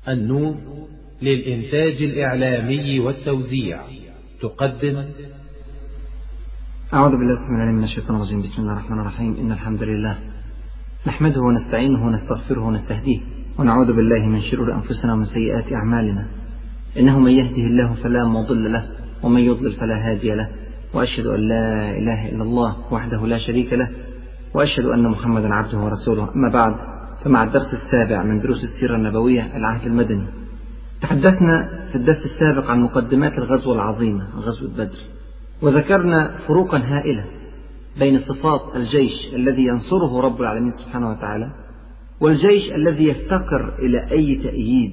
النور للإنتاج الإعلامي والتوزيع تقدم أعوذ بالله السميع العليم من الشيطان الرجيم بسم الله الرحمن الرحيم إن الحمد لله نحمده ونستعينه ونستغفره ونستهديه ونعوذ بالله من شرور أنفسنا ومن سيئات أعمالنا إنه من يهده الله فلا مضل له ومن يضلل فلا هادي له وأشهد أن لا إله إلا الله وحده لا شريك له وأشهد أن محمدا عبده ورسوله أما بعد فمع الدرس السابع من دروس السيرة النبوية العهد المدني تحدثنا في الدرس السابق عن مقدمات الغزوة العظيمة غزوة بدر وذكرنا فروقا هائلة بين صفات الجيش الذي ينصره رب العالمين سبحانه وتعالى والجيش الذي يفتقر إلى أي تأييد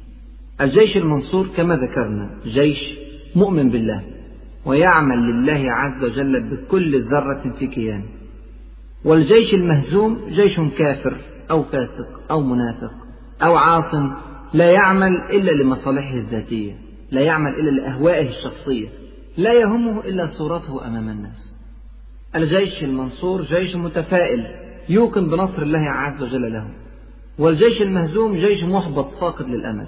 الجيش المنصور كما ذكرنا جيش مؤمن بالله ويعمل لله عز وجل بكل ذرة في كيانه والجيش المهزوم جيش كافر أو فاسق أو منافق أو عاص لا يعمل إلا لمصالحه الذاتية لا يعمل إلا لأهوائه الشخصية لا يهمه إلا صورته أمام الناس الجيش المنصور جيش متفائل يوقن بنصر الله عز وجل له والجيش المهزوم جيش محبط فاقد للأمل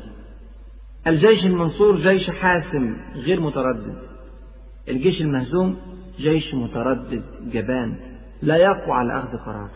الجيش المنصور جيش حاسم غير متردد الجيش المهزوم جيش متردد جبان لا يقوى على أخذ قرار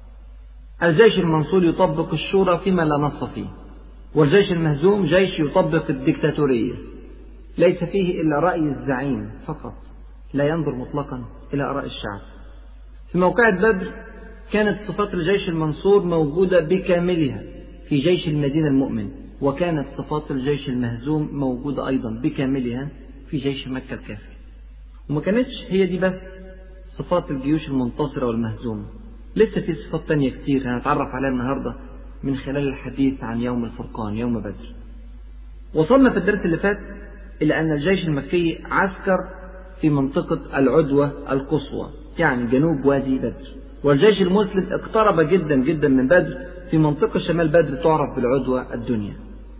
الجيش المنصور يطبق الشورى فيما لا نص فيه والجيش المهزوم جيش يطبق الدكتاتورية ليس فيه إلا رأي الزعيم فقط لا ينظر مطلقا إلى آراء الشعب في موقعة بدر كانت صفات الجيش المنصور موجودة بكاملها في جيش المدينة المؤمن وكانت صفات الجيش المهزوم موجودة أيضا بكاملها في جيش مكة الكافر وما كانتش هي دي بس صفات الجيوش المنتصرة والمهزومة لسه في صفات تانية كتير هنتعرف عليها النهاردة من خلال الحديث عن يوم الفرقان يوم بدر وصلنا في الدرس اللي فات إلى أن الجيش المكي عسكر في منطقة العدوة القصوى يعني جنوب وادي بدر والجيش المسلم اقترب جدا جدا من بدر في منطقة شمال بدر تعرف بالعدوة الدنيا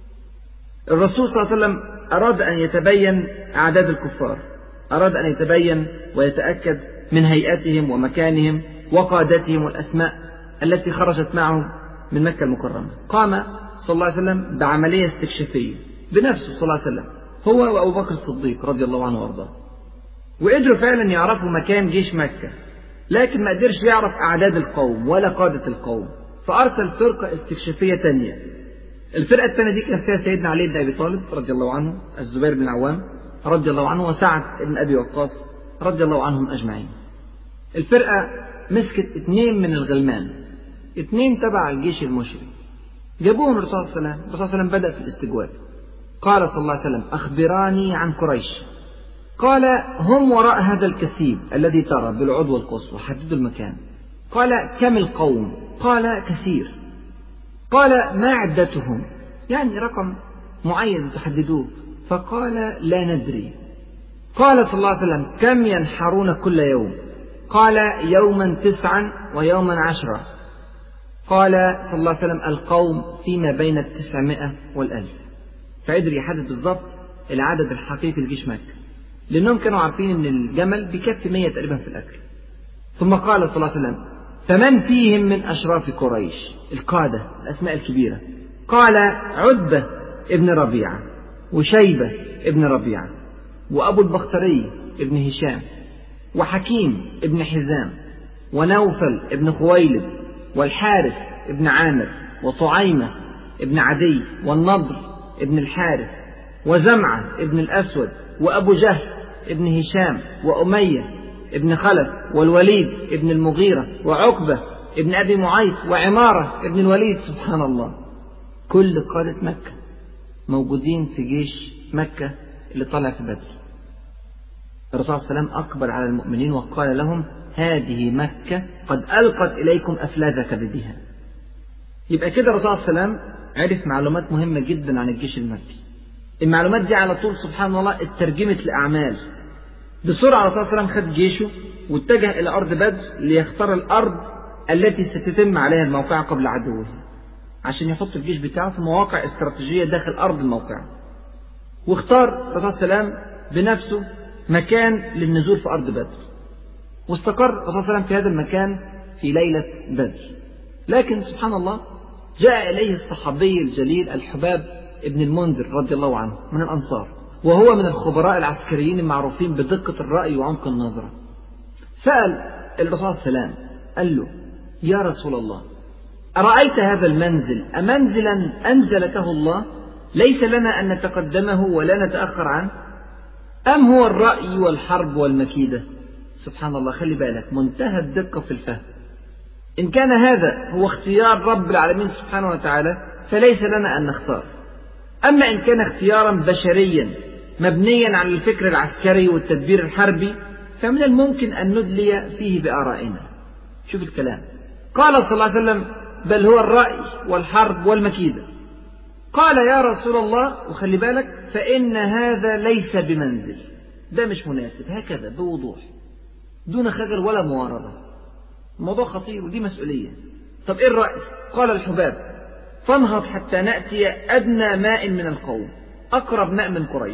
الرسول صلى الله عليه وسلم أراد أن يتبين أعداد الكفار أراد أن يتبين ويتأكد من هيئتهم ومكانهم وقادتهم والأسماء التي خرجت معهم من مكة المكرمة قام صلى الله عليه وسلم بعملية استكشافية بنفسه صلى الله عليه وسلم هو وأبو بكر الصديق رضي الله عنه وأرضاه وقدروا فعلا يعرفوا مكان جيش مكة لكن ما قدرش يعرف أعداد القوم ولا قادة القوم فأرسل فرقة استكشافية تانية الفرقة الثانية دي كان فيها سيدنا علي بن أبي طالب رضي الله عنه الزبير بن العوام رضي الله عنه وسعد بن أبي وقاص رضي الله عنهم أجمعين الفرقة مسكت اثنين من الغلمان اثنين تبع الجيش المشرك جابوهم الرسول صلى الله عليه وسلم الرسول صلى الله عليه وسلم بدأ في الاستجواب قال صلى الله عليه وسلم أخبراني عن قريش قال هم وراء هذا الكثيب الذي ترى بالعضو القصوى حددوا المكان قال كم القوم قال كثير قال ما عدتهم يعني رقم معين تحددوه فقال لا ندري قال صلى الله عليه وسلم كم ينحرون كل يوم قال يوما تسعا ويوما عشرا قال صلى الله عليه وسلم القوم فيما بين التسعمائة والألف فقدر يحدد بالضبط العدد الحقيقي لجيش مكة لأنهم كانوا عارفين أن الجمل بيكفي 100 تقريبا في الأكل ثم قال صلى الله عليه وسلم فمن فيهم من أشراف قريش القادة الأسماء الكبيرة قال عتبة ابن ربيعة وشيبة ابن ربيعة وأبو البختري ابن هشام وحكيم ابن حزام ونوفل ابن خويلد والحارث ابن عامر وطعيمة ابن عدي والنضر ابن الحارث وزمعة ابن الأسود وأبو جهل ابن هشام وأمية ابن خلف والوليد ابن المغيرة وعقبة ابن أبي معيط وعمارة ابن الوليد سبحان الله كل قادة مكة موجودين في جيش مكة اللي طلع في بدر الرسول صلى الله عليه وسلم أقبل على المؤمنين وقال لهم هذه مكة قد ألقت إليكم أفلاذ كبدها يبقى كده الرسول صلى الله عليه وسلم عرف معلومات مهمة جدا عن الجيش المكي المعلومات دي على طول سبحان الله اترجمت لأعمال بسرعة الرسول صلى الله عليه وسلم خد جيشه واتجه إلى أرض بدر ليختار الأرض التي ستتم عليها الموقعة قبل عدوه عشان يحط الجيش بتاعه في مواقع استراتيجية داخل أرض الموقع واختار الرسول صلى الله عليه وسلم بنفسه مكان للنزول في أرض بدر واستقر الرسول صلى الله عليه وسلم في هذا المكان في ليلة بدر لكن سبحان الله جاء إليه الصحابي الجليل الحباب ابن المنذر رضي الله عنه من الأنصار وهو من الخبراء العسكريين المعروفين بدقة الرأي وعمق النظرة سأل الرسول صلى الله عليه وسلم قال له يا رسول الله أرأيت هذا المنزل أمنزلا أنزلته الله ليس لنا أن نتقدمه ولا نتأخر عنه أم هو الرأي والحرب والمكيدة سبحان الله خلي بالك منتهى الدقة في الفهم إن كان هذا هو اختيار رب العالمين سبحانه وتعالى فليس لنا أن نختار أما إن كان اختيارا بشريا مبنيا على الفكر العسكري والتدبير الحربي فمن الممكن أن ندلي فيه بآرائنا شوف الكلام قال صلى الله عليه وسلم بل هو الرأي والحرب والمكيدة قال يا رسول الله وخلي بالك فإن هذا ليس بمنزل ده مش مناسب هكذا بوضوح دون خجل ولا معارضة الموضوع خطير ودي مسؤولية طب إيه الرأي قال الحباب فانهض حتى نأتي أدنى ماء من القوم أقرب ماء من قريش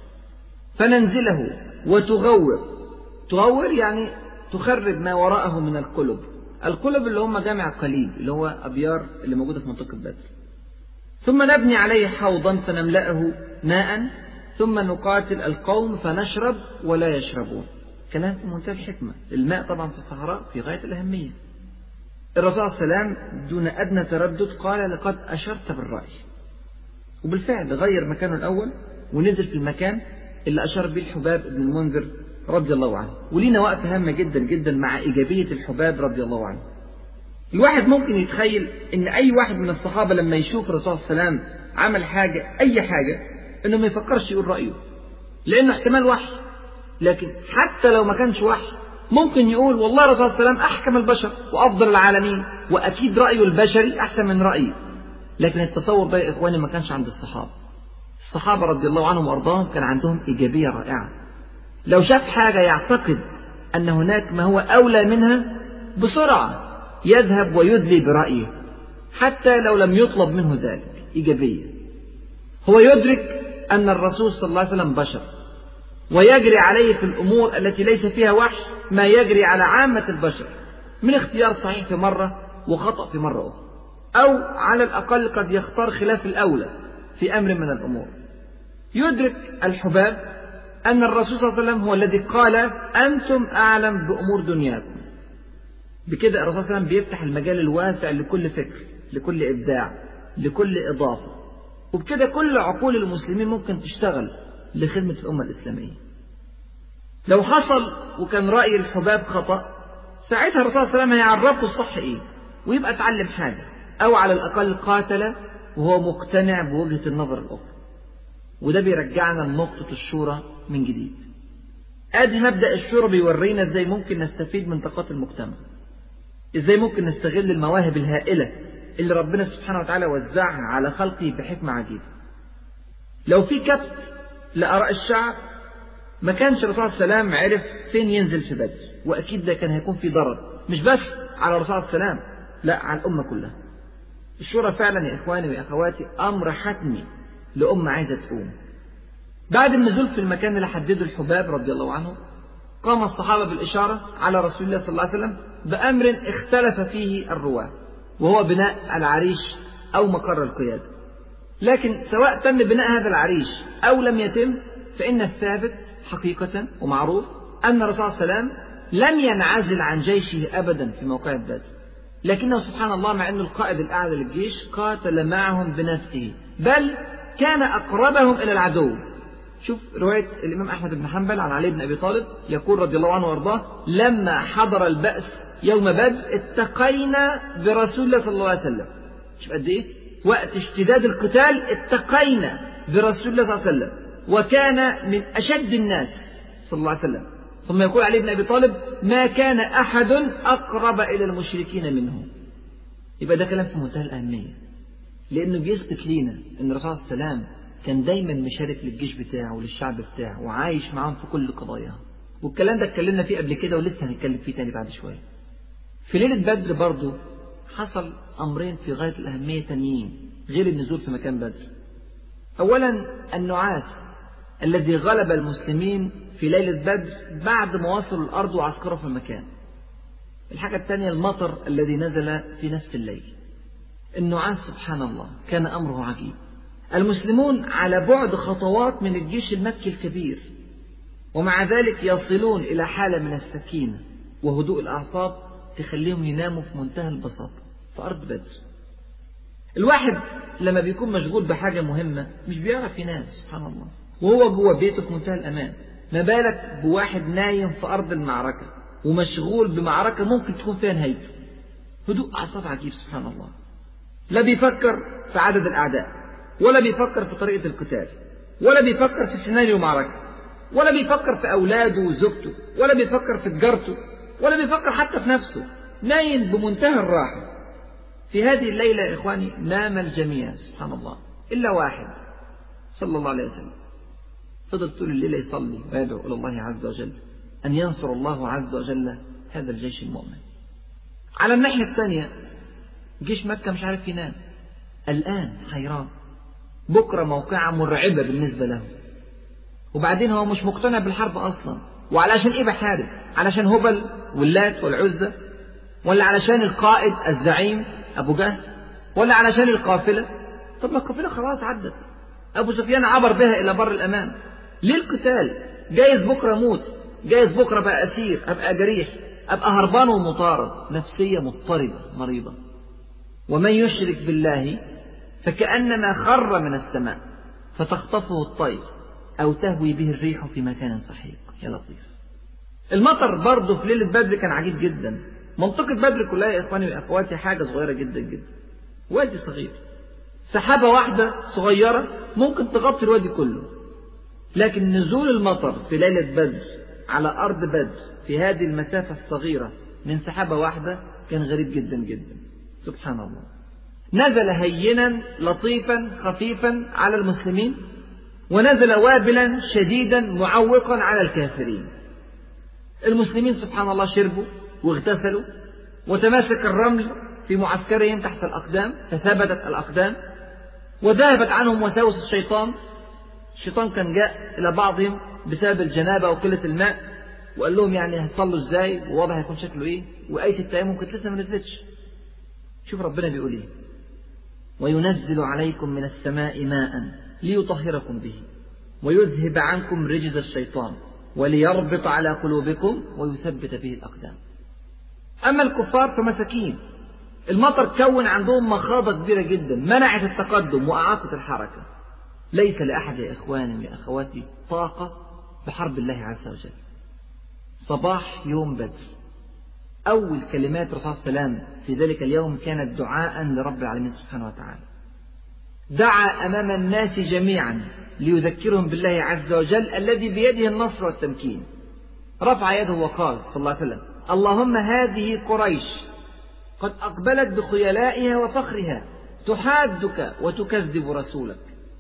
فننزله وتغور تغور يعني تخرب ما وراءه من القلب القلب اللي هم جامع قليب اللي هو أبيار اللي موجودة في منطقة بدر ثم نبني عليه حوضا فنملأه ماء ثم نقاتل القوم فنشرب ولا يشربون كلام في منتهى الحكمة الماء طبعا في الصحراء في غاية الأهمية الرسول صلى الله عليه وسلم دون أدنى تردد قال لقد أشرت بالرأي وبالفعل غير مكانه الأول ونزل في المكان اللي أشار به الحباب بن المنذر رضي الله عنه ولينا وقفة هامة جدا جدا مع إيجابية الحباب رضي الله عنه الواحد ممكن يتخيل ان اي واحد من الصحابة لما يشوف الرسول صلى الله عليه وسلم عمل حاجة اي حاجة انه ما يفكرش يقول رأيه لانه احتمال وحي لكن حتى لو ما كانش وحي ممكن يقول والله الرسول صلى الله عليه وسلم احكم البشر وافضل العالمين واكيد رأيه البشري احسن من رأيي لكن التصور ده يا اخواني ما كانش عند الصحابة الصحابة رضي الله عنهم وارضاهم كان عندهم ايجابية رائعة لو شاف حاجة يعتقد ان هناك ما هو اولى منها بسرعة يذهب ويدلي برأيه حتى لو لم يطلب منه ذلك إيجابية هو يدرك أن الرسول صلى الله عليه وسلم بشر ويجري عليه في الأمور التي ليس فيها وحش ما يجري على عامة البشر من اختيار صحيح في مرة وخطأ في مرة أخرى أو على الأقل قد يختار خلاف الأولى في أمر من الأمور يدرك الحباب أن الرسول صلى الله عليه وسلم هو الذي قال أنتم أعلم بأمور دنياكم بكده الرسول صلى الله عليه وسلم بيفتح المجال الواسع لكل فكر لكل إبداع لكل إضافة وبكده كل عقول المسلمين ممكن تشتغل لخدمة الأمة الإسلامية لو حصل وكان رأي الحباب خطأ ساعتها الرسول صلى الله عليه وسلم هيعرفه الصح إيه ويبقى اتعلم حاجة أو على الأقل قاتل وهو مقتنع بوجهة النظر الأخرى وده بيرجعنا لنقطة الشورى من جديد ادي مبدأ الشورى بيورينا ازاي ممكن نستفيد من طاقات المجتمع ازاي ممكن نستغل المواهب الهائلة اللي ربنا سبحانه وتعالى وزعها على خلقه بحكمة عجيبة لو في كبت لآراء الشعب ما كانش الرسول صلى الله عليه وسلم عرف فين ينزل في بدر وأكيد ده كان هيكون في ضرر مش بس على الرسول صلى الله عليه وسلم لا على الأمة كلها الشورى فعلا يا إخواني وأخواتي أمر حتمي لأمة عايزة تقوم بعد النزول في المكان اللي حدده الحباب رضي الله عنه قام الصحابة بالإشارة على رسول الله صلى الله عليه وسلم بأمر اختلف فيه الرواة وهو بناء العريش أو مقر القيادة لكن سواء تم بناء هذا العريش أو لم يتم فإن الثابت حقيقة ومعروف أن الرسول صلى الله عليه وسلم لم ينعزل عن جيشه أبدا في موقع بدر لكنه سبحان الله مع أنه القائد الأعلى للجيش قاتل معهم بنفسه بل كان أقربهم إلى العدو شوف رواية الإمام أحمد بن حنبل عن علي بن أبي طالب يقول رضي الله عنه وأرضاه لما حضر البأس يوم بدر اتقينا برسول الله صلى الله عليه وسلم شوف قد إيه وقت اشتداد القتال اتقينا برسول الله صلى الله عليه وسلم وكان من أشد الناس صلى الله عليه وسلم ثم يقول علي بن أبي طالب ما كان أحد أقرب إلى المشركين منه يبقى ده كلام في منتهى الأهمية لأنه بيثبت لينا أن الرسول صلى الله عليه وسلم كان دايما مشارك للجيش بتاعه وللشعب بتاعه وعايش معاهم في كل قضاياهم والكلام ده اتكلمنا فيه قبل كده ولسه هنتكلم فيه تاني بعد شوية في ليلة بدر برضو حصل أمرين في غاية الأهمية تانيين غير النزول في مكان بدر أولا النعاس الذي غلب المسلمين في ليلة بدر بعد ما وصلوا الأرض وعسكروا في المكان الحاجة الثانية المطر الذي نزل في نفس الليل النعاس سبحان الله كان أمره عجيب المسلمون على بعد خطوات من الجيش المكي الكبير ومع ذلك يصلون إلى حالة من السكينة وهدوء الأعصاب تخليهم يناموا في منتهى البساطة في أرض بدر الواحد لما بيكون مشغول بحاجة مهمة مش بيعرف ينام سبحان الله وهو جوه بيته في منتهى الأمان ما بالك بواحد نايم في أرض المعركة ومشغول بمعركة ممكن تكون فيها نهايته هدوء أعصاب عجيب سبحان الله لا بيفكر في عدد الأعداء ولا بيفكر في طريقة القتال ولا بيفكر في سيناريو معركة ولا بيفكر في أولاده وزوجته ولا بيفكر في تجارته ولا بيفكر حتى في نفسه نايم بمنتهى الراحة في هذه الليلة يا إخواني نام الجميع سبحان الله إلا واحد صلى الله عليه وسلم فضل طول الليل يصلي ويدعو إلى الله عز وجل أن ينصر الله عز وجل هذا الجيش المؤمن على الناحية الثانية جيش مكة مش عارف ينام الآن حيران بكرة موقعة مرعبة بالنسبة له وبعدين هو مش مقتنع بالحرب أصلا وعلشان إيه بحارب علشان هبل واللات والعزة ولا علشان القائد الزعيم أبو جهل ولا علشان القافلة طب ما القافلة خلاص عدت أبو سفيان عبر بها إلى بر الأمان ليه القتال جايز بكرة أموت جايز بكرة بقى أسير أبقى جريح أبقى هربان ومطارد نفسية مضطربة مريضة ومن يشرك بالله فكأنما خر من السماء فتخطفه الطير أو تهوي به الريح في مكان سحيق يا لطيف المطر برضه في ليلة بدر كان عجيب جدا منطقة بدر كلها يا إخواني وأخواتي حاجة صغيرة جدا جدا وادي صغير سحابة واحدة صغيرة ممكن تغطي الوادي كله لكن نزول المطر في ليلة بدر على أرض بدر في هذه المسافة الصغيرة من سحابة واحدة كان غريب جدا جدا سبحان الله نزل هينا لطيفا خفيفا على المسلمين ونزل وابلا شديدا معوقا على الكافرين المسلمين سبحان الله شربوا واغتسلوا وتماسك الرمل في معسكرهم تحت الأقدام فثبتت الأقدام وذهبت عنهم وساوس الشيطان الشيطان كان جاء إلى بعضهم بسبب الجنابة وقلة الماء وقال لهم يعني هتصلوا ازاي ووضع هيكون شكله ايه وآية التيمم كانت لسه ما نزلتش شوف ربنا بيقول ايه وينزل عليكم من السماء ماء ليطهركم به ويذهب عنكم رجز الشيطان وليربط على قلوبكم ويثبت به الأقدام أما الكفار فمساكين المطر كون عندهم مخاضة كبيرة جدا منعت التقدم وأعاقت الحركة ليس لأحد يا إخواني يا أخواتي طاقة بحرب الله عز وجل صباح يوم بدر أول كلمات الرسول صلى الله عليه وسلم في ذلك اليوم كانت دعاء لرب العالمين سبحانه وتعالى دعا أمام الناس جميعا ليذكرهم بالله عز وجل الذي بيده النصر والتمكين رفع يده وقال صلى الله عليه وسلم اللهم هذه قريش قد أقبلت بخيلائها وفخرها تحادك وتكذب رسولك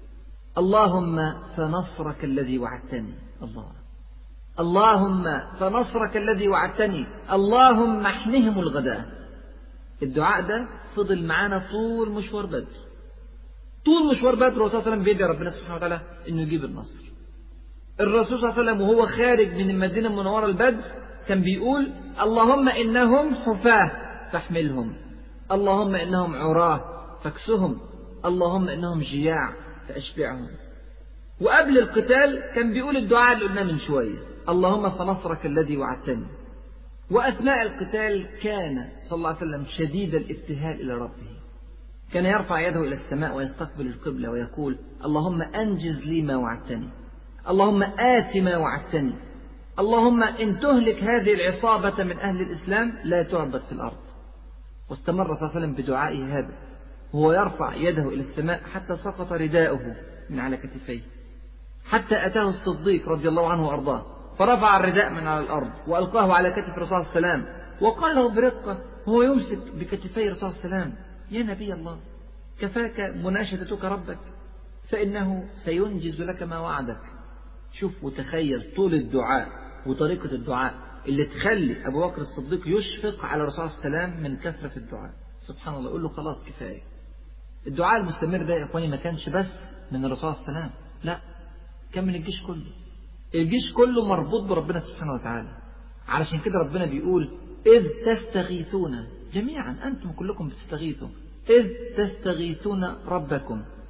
اللهم فنصرك الذي وعدتني الله اللهم فنصرك الذي وعدتني اللهم احنهم الغداء الدعاء ده فضل معانا طول مشوار بدر طول مشوار بدر الرسول صلى الله عليه وسلم بيدعي ربنا سبحانه وتعالى انه يجيب النصر الرسول صلى الله عليه وسلم وهو خارج من المدينه المنوره البدر كان بيقول اللهم انهم حفاه فاحملهم اللهم انهم عراه فاكسهم اللهم انهم جياع فاشبعهم وقبل القتال كان بيقول الدعاء اللي قلناه من شويه اللهم فنصرك الذي وعدتني واثناء القتال كان صلى الله عليه وسلم شديد الابتهال الى ربه كان يرفع يده إلى السماء ويستقبل القبلة ويقول اللهم أنجز لي ما وعدتني اللهم آت ما وعدتني اللهم إن تهلك هذه العصابة من أهل الإسلام لا تعبد في الأرض واستمر صلى الله عليه وسلم بدعائه هذا وهو يرفع يده إلى السماء حتى سقط رداؤه من على كتفيه حتى أتاه الصديق رضي الله عنه وأرضاه فرفع الرداء من على الأرض وألقاه على كتف الرسول صلى الله عليه وسلم وقال له برقة وهو يمسك بكتفي الرسول صلى الله عليه وسلم يا نبي الله كفاك مناشدتك ربك فإنه سينجز لك ما وعدك شوف وتخيل طول الدعاء وطريقة الدعاء اللي تخلي أبو بكر الصديق يشفق على الرسول صلى الله عليه وسلم من كثرة الدعاء سبحان الله يقول له خلاص كفاية الدعاء المستمر ده يا إخواني ما كانش بس من الرسول صلى الله عليه وسلم لا كان من الجيش كله الجيش كله مربوط بربنا سبحانه وتعالى علشان كده ربنا بيقول إذ تستغيثون جميعا أنتم كلكم بتستغيثوا إذ تستغيثون ربكم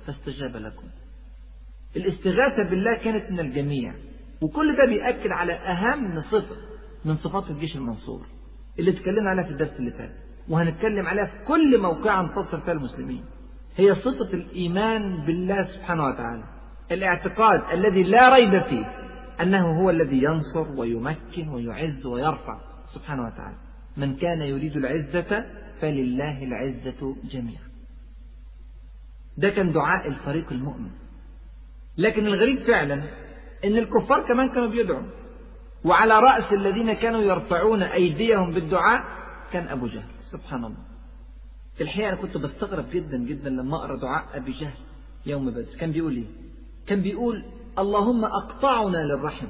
فاستجاب لكم الاستغاثة بالله كانت من الجميع وكل ده بيأكد على أهم صفة من صفات الجيش المنصور اللي اتكلمنا عليها في الدرس اللي فات وهنتكلم عليها في كل موقع انتصر فيها المسلمين هي صفة الإيمان بالله سبحانه وتعالى الاعتقاد الذي لا ريب فيه أنه هو الذي ينصر ويمكن ويعز ويرفع سبحانه وتعالى من كان يريد العزة فلله العزة جميعا ده كان دعاء الفريق المؤمن لكن الغريب فعلا ان الكفار كمان كانوا بيدعوا وعلى رأس الذين كانوا يرفعون أيديهم بالدعاء كان أبو جهل سبحان الله الحقيقة أنا كنت بستغرب جدا جدا لما أقرأ دعاء أبي جهل يوم بدر كان بيقول إيه كان بيقول اللهم أقطعنا للرحم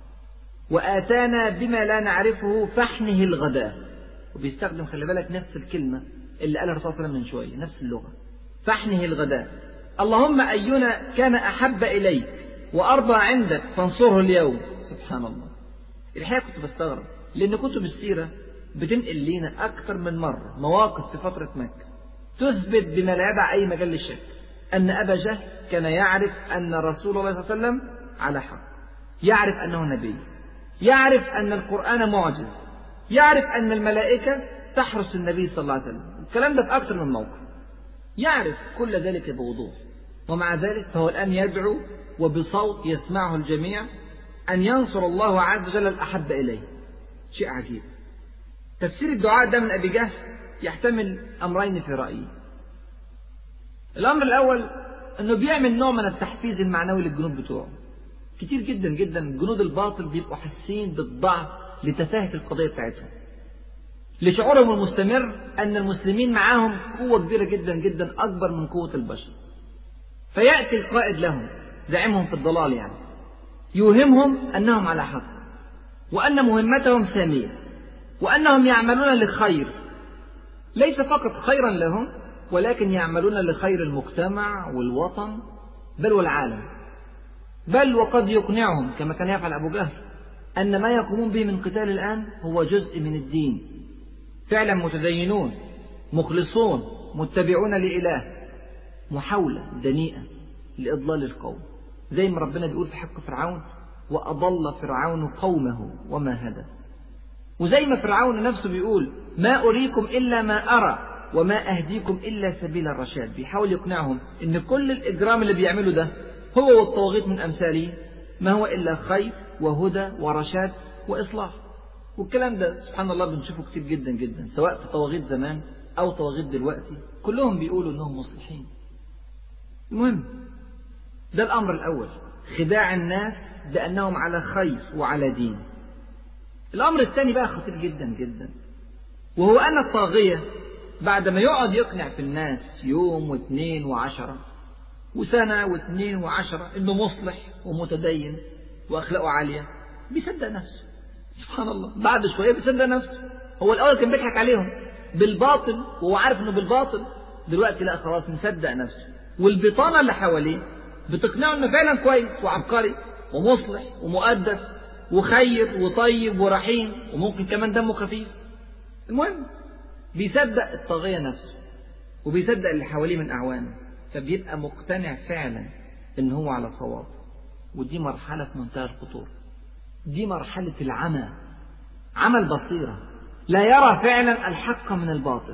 وآتانا بما لا نعرفه فاحنه الغداء وبيستخدم خلي بالك نفس الكلمة اللي قالها الرسول صلى الله عليه وسلم من شوية نفس اللغة فاحنه الغداء اللهم أينا كان أحب إليك وأرضى عندك فانصره اليوم سبحان الله الحقيقة كنت بستغرب لأن كتب السيرة بتنقل لينا أكثر من مرة مواقف في فترة مكة تثبت بما لا يدع أي مجال للشك أن أبا جهل كان يعرف أن رسول الله صلى الله عليه وسلم على حق يعرف أنه نبي يعرف أن القرآن معجز يعرف أن الملائكة تحرس النبي صلى الله عليه وسلم الكلام ده في أكثر من موقف يعرف كل ذلك بوضوح ومع ذلك فهو الآن يدعو وبصوت يسمعه الجميع أن ينصر الله عز وجل الأحب إليه شيء عجيب تفسير الدعاء ده من أبي جهل يحتمل أمرين في رأيي الأمر الأول أنه بيعمل نوع من التحفيز المعنوي للجنود بتوعه كتير جدا جدا جنود الباطل بيبقوا حاسين بالضعف لتفاهة القضية بتاعتهم لشعورهم المستمر أن المسلمين معاهم قوة كبيرة جدا جدا أكبر من قوة البشر فيأتي القائد لهم زعيمهم في الضلال يعني يوهمهم أنهم على حق وأن مهمتهم سامية وأنهم يعملون لخير ليس فقط خيرا لهم ولكن يعملون لخير المجتمع والوطن بل والعالم بل وقد يقنعهم كما كان يفعل أبو جهل أن ما يقومون به من قتال الآن هو جزء من الدين فعلا متدينون مخلصون متبعون لإله محاولة دنيئة لإضلال القوم زي ما ربنا بيقول في حق فرعون وأضل فرعون قومه وما هدى وزي ما فرعون نفسه بيقول ما أريكم إلا ما أرى وما أهديكم إلا سبيل الرشاد بيحاول يقنعهم إن كل الإجرام اللي بيعمله ده هو والطواغيت من أمثاله ما هو إلا خير وهدى ورشاد وإصلاح والكلام ده سبحان الله بنشوفه كتير جدا جدا سواء في طواغيت زمان أو طواغيت دلوقتي كلهم بيقولوا إنهم مصلحين المهم ده الأمر الأول خداع الناس بأنهم على خير وعلى دين الأمر الثاني بقى خطير جدا جدا وهو أن الطاغية بعد ما يقعد يقنع في الناس يوم واثنين وعشرة وسنة واثنين وعشرة إنه مصلح ومتدين وأخلاقه عالية بيصدق نفسه سبحان الله بعد شوية بيصدق نفسه هو الأول كان بيضحك عليهم بالباطل وهو عارف إنه بالباطل دلوقتي لا خلاص مصدق نفسه والبطانة اللي حواليه بتقنعه إنه فعلا كويس وعبقري ومصلح ومؤدب وخير وطيب ورحيم وممكن كمان دمه خفيف المهم بيصدق الطاغية نفسه وبيصدق اللي حواليه من أعوانه فبيبقى مقتنع فعلا إن هو على صواب ودي مرحلة في منتهى الخطورة دي مرحلة العمى عمى البصيرة لا يرى فعلا الحق من الباطل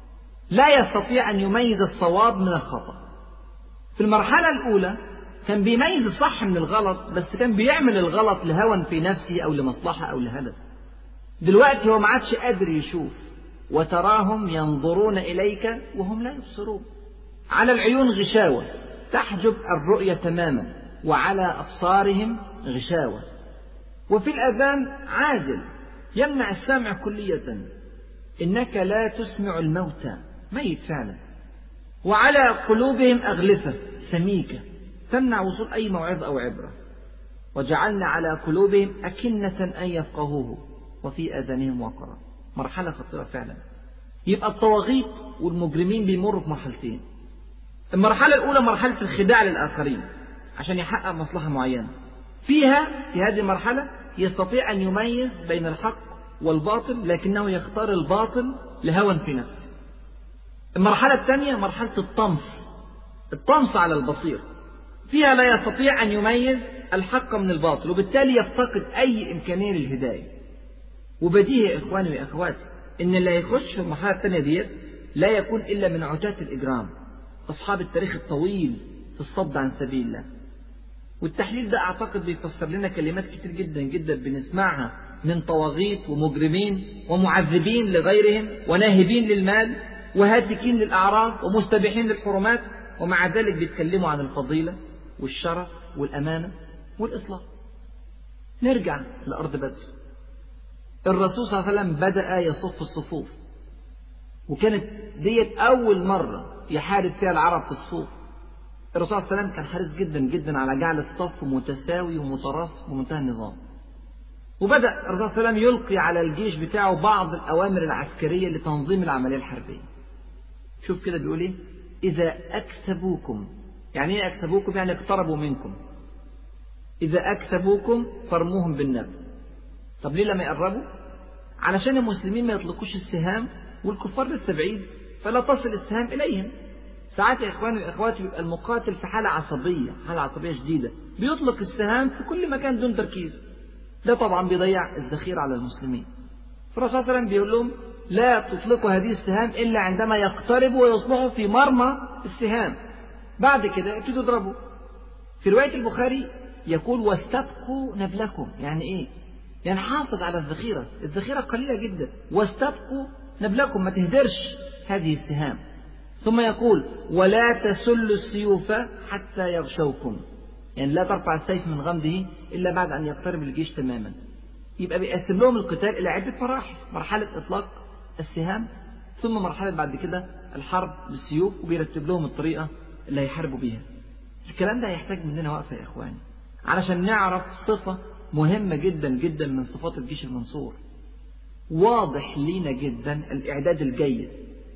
لا يستطيع أن يميز الصواب من الخطأ في المرحلة الأولى كان بيميز الصح من الغلط بس كان بيعمل الغلط لهوى في نفسه أو لمصلحة أو لهدف دلوقتي هو ما عادش قادر يشوف وتراهم ينظرون إليك وهم لا يبصرون على العيون غشاوة تحجب الرؤية تماما وعلى أبصارهم غشاوة وفي الأذان عازل يمنع السمع كلية إنك لا تسمع الموتى ميت فعلا وعلى قلوبهم أغلفة سميكة تمنع وصول أي موعظة أو عبرة وجعلنا على قلوبهم أكنة أن يفقهوه وفي آذانهم وقرا مرحلة خطيرة فعلا يبقى الطواغيت والمجرمين بيمروا في مرحلتين المرحلة الأولى مرحلة الخداع للآخرين عشان يحقق مصلحة معينة فيها في هذه المرحلة يستطيع أن يميز بين الحق والباطل لكنه يختار الباطل لهوى في نفسه المرحلة الثانية مرحلة الطمس الطمس على البصير فيها لا يستطيع أن يميز الحق من الباطل وبالتالي يفتقد أي إمكانية للهداية وبديهي يا إخواني وأخواتي إن اللي هيخش في المرحلة الثانية ديت لا يكون إلا من عتاة الإجرام أصحاب التاريخ الطويل في الصد عن سبيل الله والتحليل ده أعتقد بيفسر لنا كلمات كتير جدا جدا بنسمعها من طواغيت ومجرمين ومعذبين لغيرهم وناهبين للمال وهاتكين للأعراض ومستبيحين للحرمات ومع ذلك بيتكلموا عن الفضيلة والشرف والأمانة والإصلاح نرجع لأرض بدر الرسول صلى الله عليه وسلم بدأ يصف الصفوف وكانت ديت أول مرة يحارب فيها العرب في الصوف الرسول صلى الله عليه وسلم كان حريص جدا جدا على جعل الصف متساوي ومتراص بمنتهى النظام وبدأ الرسول صلى الله عليه وسلم يلقي على الجيش بتاعه بعض الأوامر العسكرية لتنظيم العملية الحربية شوف كده بيقول إيه إذا أكسبوكم يعني إيه أكسبوكم يعني اقتربوا منكم إذا أكسبوكم فرموهم بالنبل طب ليه لما يقربوا علشان المسلمين ما يطلقوش السهام والكفار لسه بعيد فلا تصل السهام إليهم ساعات يا إخواني وإخواتي بيبقى المقاتل في حالة عصبية حالة عصبية شديدة بيطلق السهام في كل مكان دون تركيز ده طبعا بيضيع الذخيرة على المسلمين فالرسول صلى الله عليه وسلم بيقول لهم لا تطلقوا هذه السهام إلا عندما يقتربوا ويصبحوا في مرمى السهام بعد كده ابتدوا اضربوا في رواية البخاري يقول واستبقوا نبلكم يعني إيه يعني حافظ على الذخيرة الذخيرة قليلة جدا واستبقوا نبلكم ما تهدرش هذه السهام ثم يقول ولا تسلوا السيوف حتى يغشوكم يعني لا ترفع السيف من غمده إلا بعد أن يقترب الجيش تماما يبقى بيقسم لهم القتال إلى عدة مراحل مرحلة إطلاق السهام ثم مرحلة بعد كده الحرب بالسيوف وبيرتب لهم الطريقة اللي هيحاربوا بيها الكلام ده هيحتاج مننا وقفة يا إخواني علشان نعرف صفة مهمة جدا جدا من صفات الجيش المنصور واضح لينا جدا الإعداد الجيد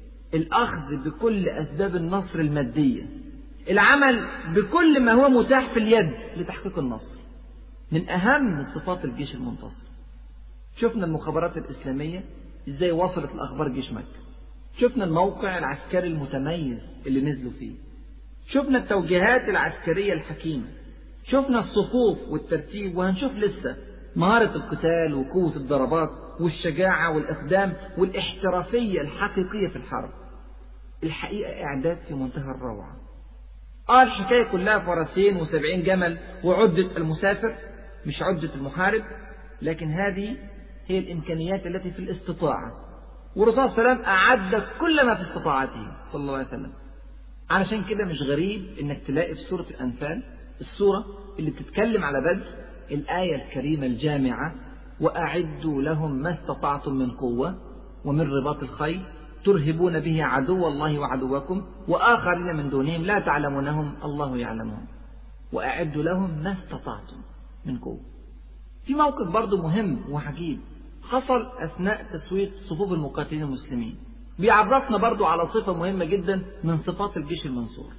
الأخذ بكل أسباب النصر المادية العمل بكل ما هو متاح في اليد لتحقيق النصر من أهم صفات الجيش المنتصر شفنا المخابرات الإسلامية إزاي وصلت لأخبار جيش مكة شفنا الموقع العسكري المتميز اللي نزلوا فيه شفنا التوجيهات العسكرية الحكيمة شفنا الصفوف والترتيب وهنشوف لسه مهارة القتال وقوة الضربات والشجاعة والإقدام والاحترافية الحقيقية في الحرب الحقيقة إعداد في منتهى الروعة آه الحكاية كلها فرسين وسبعين جمل وعدة المسافر مش عدة المحارب لكن هذه هي الإمكانيات التي في الاستطاعة والرسول صلى الله عليه وسلم أعد كل ما في استطاعته صلى الله عليه وسلم علشان كده مش غريب إنك تلاقي في سورة الأنفال السورة اللي بتتكلم على بدر الآية الكريمة الجامعة وأعدوا لهم ما استطعتم من قوة ومن رباط الخيل ترهبون به عدو الله وعدوكم وآخرين من دونهم لا تعلمونهم الله يعلمهم وأعدوا لهم ما استطعتم من قوة في موقف برضه مهم وعجيب حصل أثناء تسوية صفوف المقاتلين المسلمين بيعرفنا برضه على صفة مهمة جدا من صفات الجيش المنصور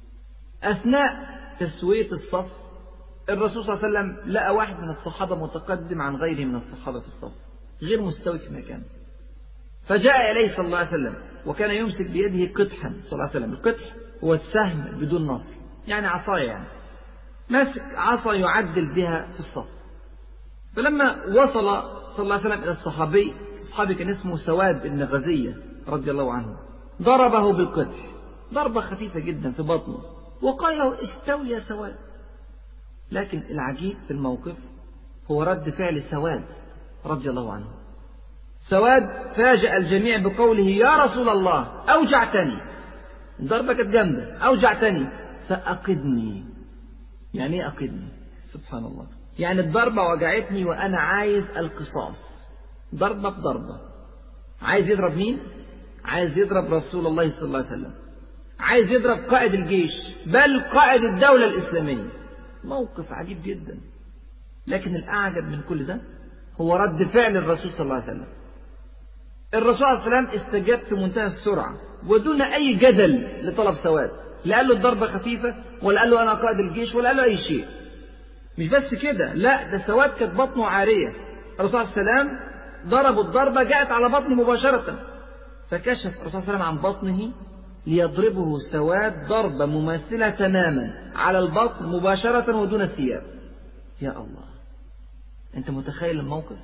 أثناء تسوية الصف الرسول صلى الله عليه وسلم لقى واحد من الصحابة متقدم عن غيره من الصحابة في الصف غير مستوي في مكانه فجاء إليه صلى الله عليه وسلم وكان يمسك بيده قطحا صلى الله عليه وسلم القطح هو السهم بدون نصر يعني عصاية يعني ماسك عصا يعدل بها في الصف فلما وصل صلى الله عليه وسلم إلى الصحابي الصحابي كان اسمه سواد بن غزية رضي الله عنه ضربه بالقطح ضربة خفيفة جدا في بطنه وقال له استوي يا سواد لكن العجيب في الموقف هو رد فعل سواد رضي الله عنه سواد فاجأ الجميع بقوله يا رسول الله أوجعتني الضربة كانت جامدة أوجعتني فأقدني يعني إيه أقدني سبحان الله يعني الضربة وجعتني وأنا عايز القصاص ضربة بضربة عايز يضرب مين؟ عايز يضرب رسول الله صلى الله عليه وسلم عايز يضرب قائد الجيش بل قائد الدولة الإسلامية موقف عجيب جدا لكن الأعجب من كل ده هو رد فعل الرسول صلى الله عليه وسلم الرسول صلى الله عليه وسلم استجاب في منتهى السرعة ودون أي جدل لطلب سواد لا قال له الضربة خفيفة ولا قال له أنا قائد الجيش ولا قال له أي شيء مش بس كده لا ده سواد كانت بطنه عارية الرسول صلى الله عليه وسلم ضربوا الضربة جاءت على بطنه مباشرة فكشف الرسول صلى الله عليه وسلم عن بطنه ليضربه سواد ضربة مماثلة تماما على البطن مباشرة ودون الثياب يا الله أنت متخيل الموقف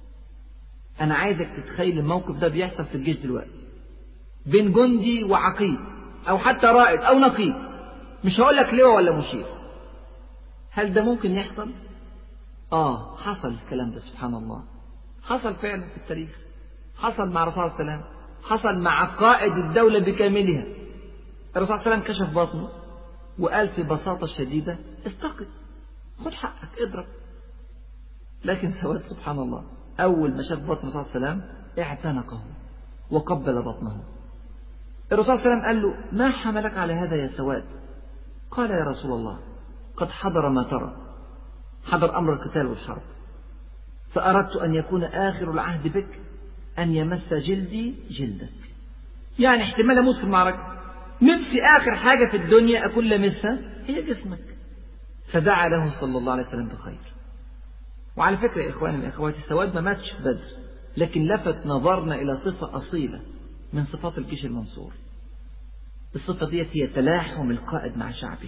أنا عايزك تتخيل الموقف ده بيحصل في الجيش دلوقتي بين جندي وعقيد أو حتى رائد أو نقيب مش هقول لك لواء ولا مشير هل ده ممكن يحصل؟ آه حصل الكلام ده سبحان الله حصل فعلا في التاريخ حصل مع الرسول صلى الله عليه وسلم حصل مع قائد الدولة بكاملها الرسول صلى الله عليه وسلم كشف بطنه وقال في بساطة شديدة استقد خد حقك اضرب لكن سواد سبحان الله أول ما شاف بطن الرسول صلى الله عليه وسلم اعتنقه وقبل بطنه الرسول صلى الله عليه وسلم قال له ما حملك على هذا يا سواد قال يا رسول الله قد حضر ما ترى حضر أمر القتال والحرب فأردت أن يكون آخر العهد بك أن يمس جلدي جلدك يعني احتمال أموت في المعركة نفسي آخر حاجة في الدنيا أكون لمسها هي جسمك فدعا له صلى الله عليه وسلم بخير وعلى فكرة يا إخواني من إخواتي السواد ما ماتش في بدر لكن لفت نظرنا إلى صفة أصيلة من صفات الجيش المنصور الصفة ديت هي تلاحم القائد مع شعبه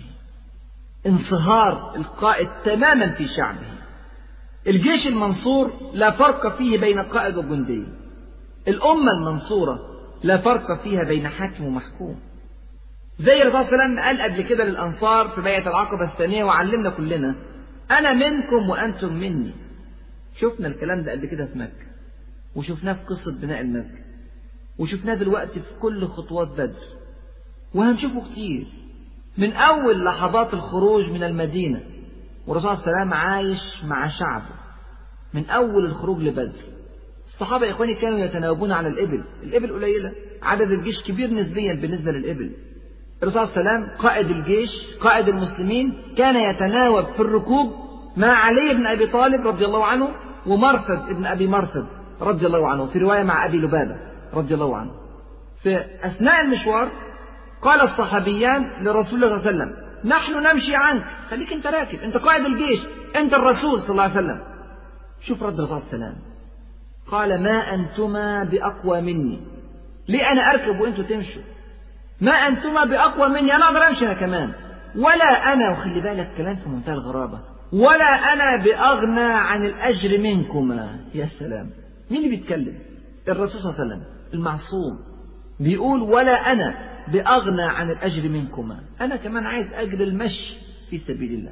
انصهار القائد تماما في شعبه الجيش المنصور لا فرق فيه بين قائد وجندي الأمة المنصورة لا فرق فيها بين حاكم ومحكوم زي الرسول صلى الله عليه وسلم قال قبل كده للأنصار في بيعة العقبة الثانية وعلمنا كلنا أنا منكم وأنتم مني شفنا الكلام ده قبل كده في مكة وشفناه في قصة بناء المسجد وشفناه دلوقتي في كل خطوات بدر وهنشوفه كتير من أول لحظات الخروج من المدينة والرسول صلى الله عليه وسلم عايش مع شعبه من أول الخروج لبدر الصحابة يا إخواني كانوا يتناوبون على الإبل الإبل قليلة عدد الجيش كبير نسبيا بالنسبة للإبل الرسول صلى الله عليه وسلم قائد الجيش قائد المسلمين كان يتناوب في الركوب مع علي بن أبي طالب رضي الله عنه ومرثد ابن أبي مرثد رضي الله عنه في رواية مع أبي لبابة رضي الله عنه في أثناء المشوار قال الصحابيان لرسول الله صلى الله عليه وسلم نحن نمشي عنك خليك انت راكب انت قائد الجيش انت الرسول صلى الله عليه وسلم شوف رد الرسول صلى الله عليه وسلم قال ما أنتما بأقوى مني ليه أنا أركب وأنتوا تمشوا ما أنتما بأقوى مني أنا أقدر أمشي أنا كمان ولا أنا وخلي بالك كلام في منتهى الغرابة ولا أنا بأغنى عن الأجر منكما يا سلام مين اللي بيتكلم الرسول صلى الله عليه وسلم المعصوم بيقول ولا أنا بأغنى عن الأجر منكما أنا كمان عايز أجر المشي في سبيل الله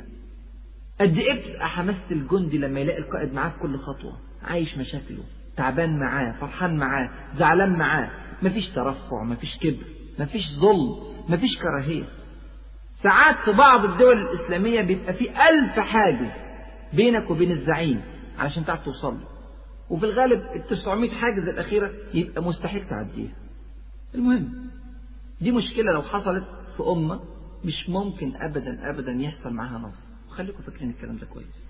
قد إيه بتبقى حماسة الجندي لما يلاقي القائد معاه في كل خطوة عايش مشاكله تعبان معاه فرحان معاه زعلان معاه مفيش ترفع مفيش كبر مفيش ظلم مفيش كراهية ساعات في بعض الدول الإسلامية بيبقى في ألف حاجز بينك وبين الزعيم علشان تعرف توصل له وفي الغالب ال 900 حاجز الأخيرة يبقى مستحيل تعديها المهم دي مشكلة لو حصلت في أمة مش ممكن أبدا أبدا يحصل معاها نصر خليكم فاكرين الكلام ده كويس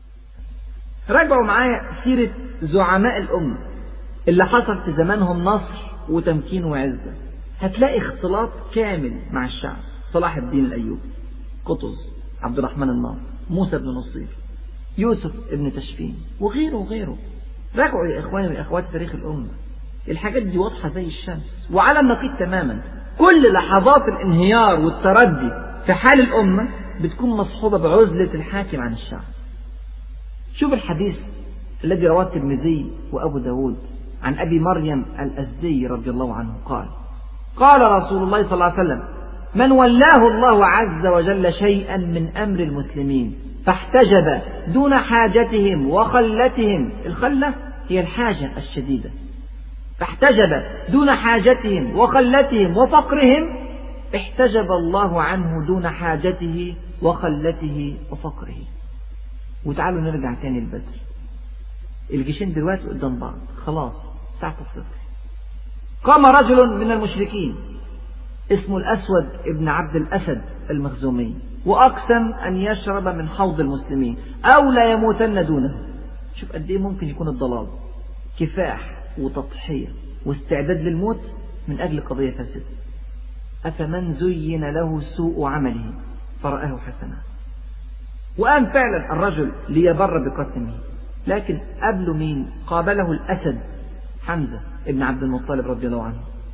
راجعوا معايا سيرة زعماء الأمة اللي حصل في زمانهم نصر وتمكين وعزة هتلاقي اختلاط كامل مع الشعب صلاح الدين الأيوبي قطز عبد الرحمن الناصر موسى بن نصير يوسف ابن تشفين وغيره وغيره راجعوا يا إخواني وأخواتي تاريخ الأمة الحاجات دي واضحة زي الشمس وعلى النقيض تماما كل لحظات الانهيار والتردي في حال الأمة بتكون مصحوبة بعزلة الحاكم عن الشعب شوف الحديث الذي رواه الترمذي وأبو داود عن أبي مريم الأزدي رضي الله عنه قال قال رسول الله صلى الله عليه وسلم من ولاه الله عز وجل شيئا من أمر المسلمين فاحتجب دون حاجتهم وخلتهم الخلة هي الحاجة الشديدة فاحتجب دون حاجتهم وخلتهم وفقرهم احتجب الله عنه دون حاجته وخلته وفقره وتعالوا نرجع تاني لبدر الجيشين دلوقتي قدام بعض خلاص ساعة الصفر قام رجل من المشركين اسمه الأسود ابن عبد الأسد المخزومي وأقسم أن يشرب من حوض المسلمين أو لا يموتن دونه شوف قد إيه ممكن يكون الضلال كفاح وتضحية واستعداد للموت من أجل قضية فاسدة أفمن زين له سوء عمله فرآه حسنا وقام فعلا الرجل ليبر بقسمه لكن قبله مين قابله الأسد حمزة ابن عبد المطلب رضي الله عنه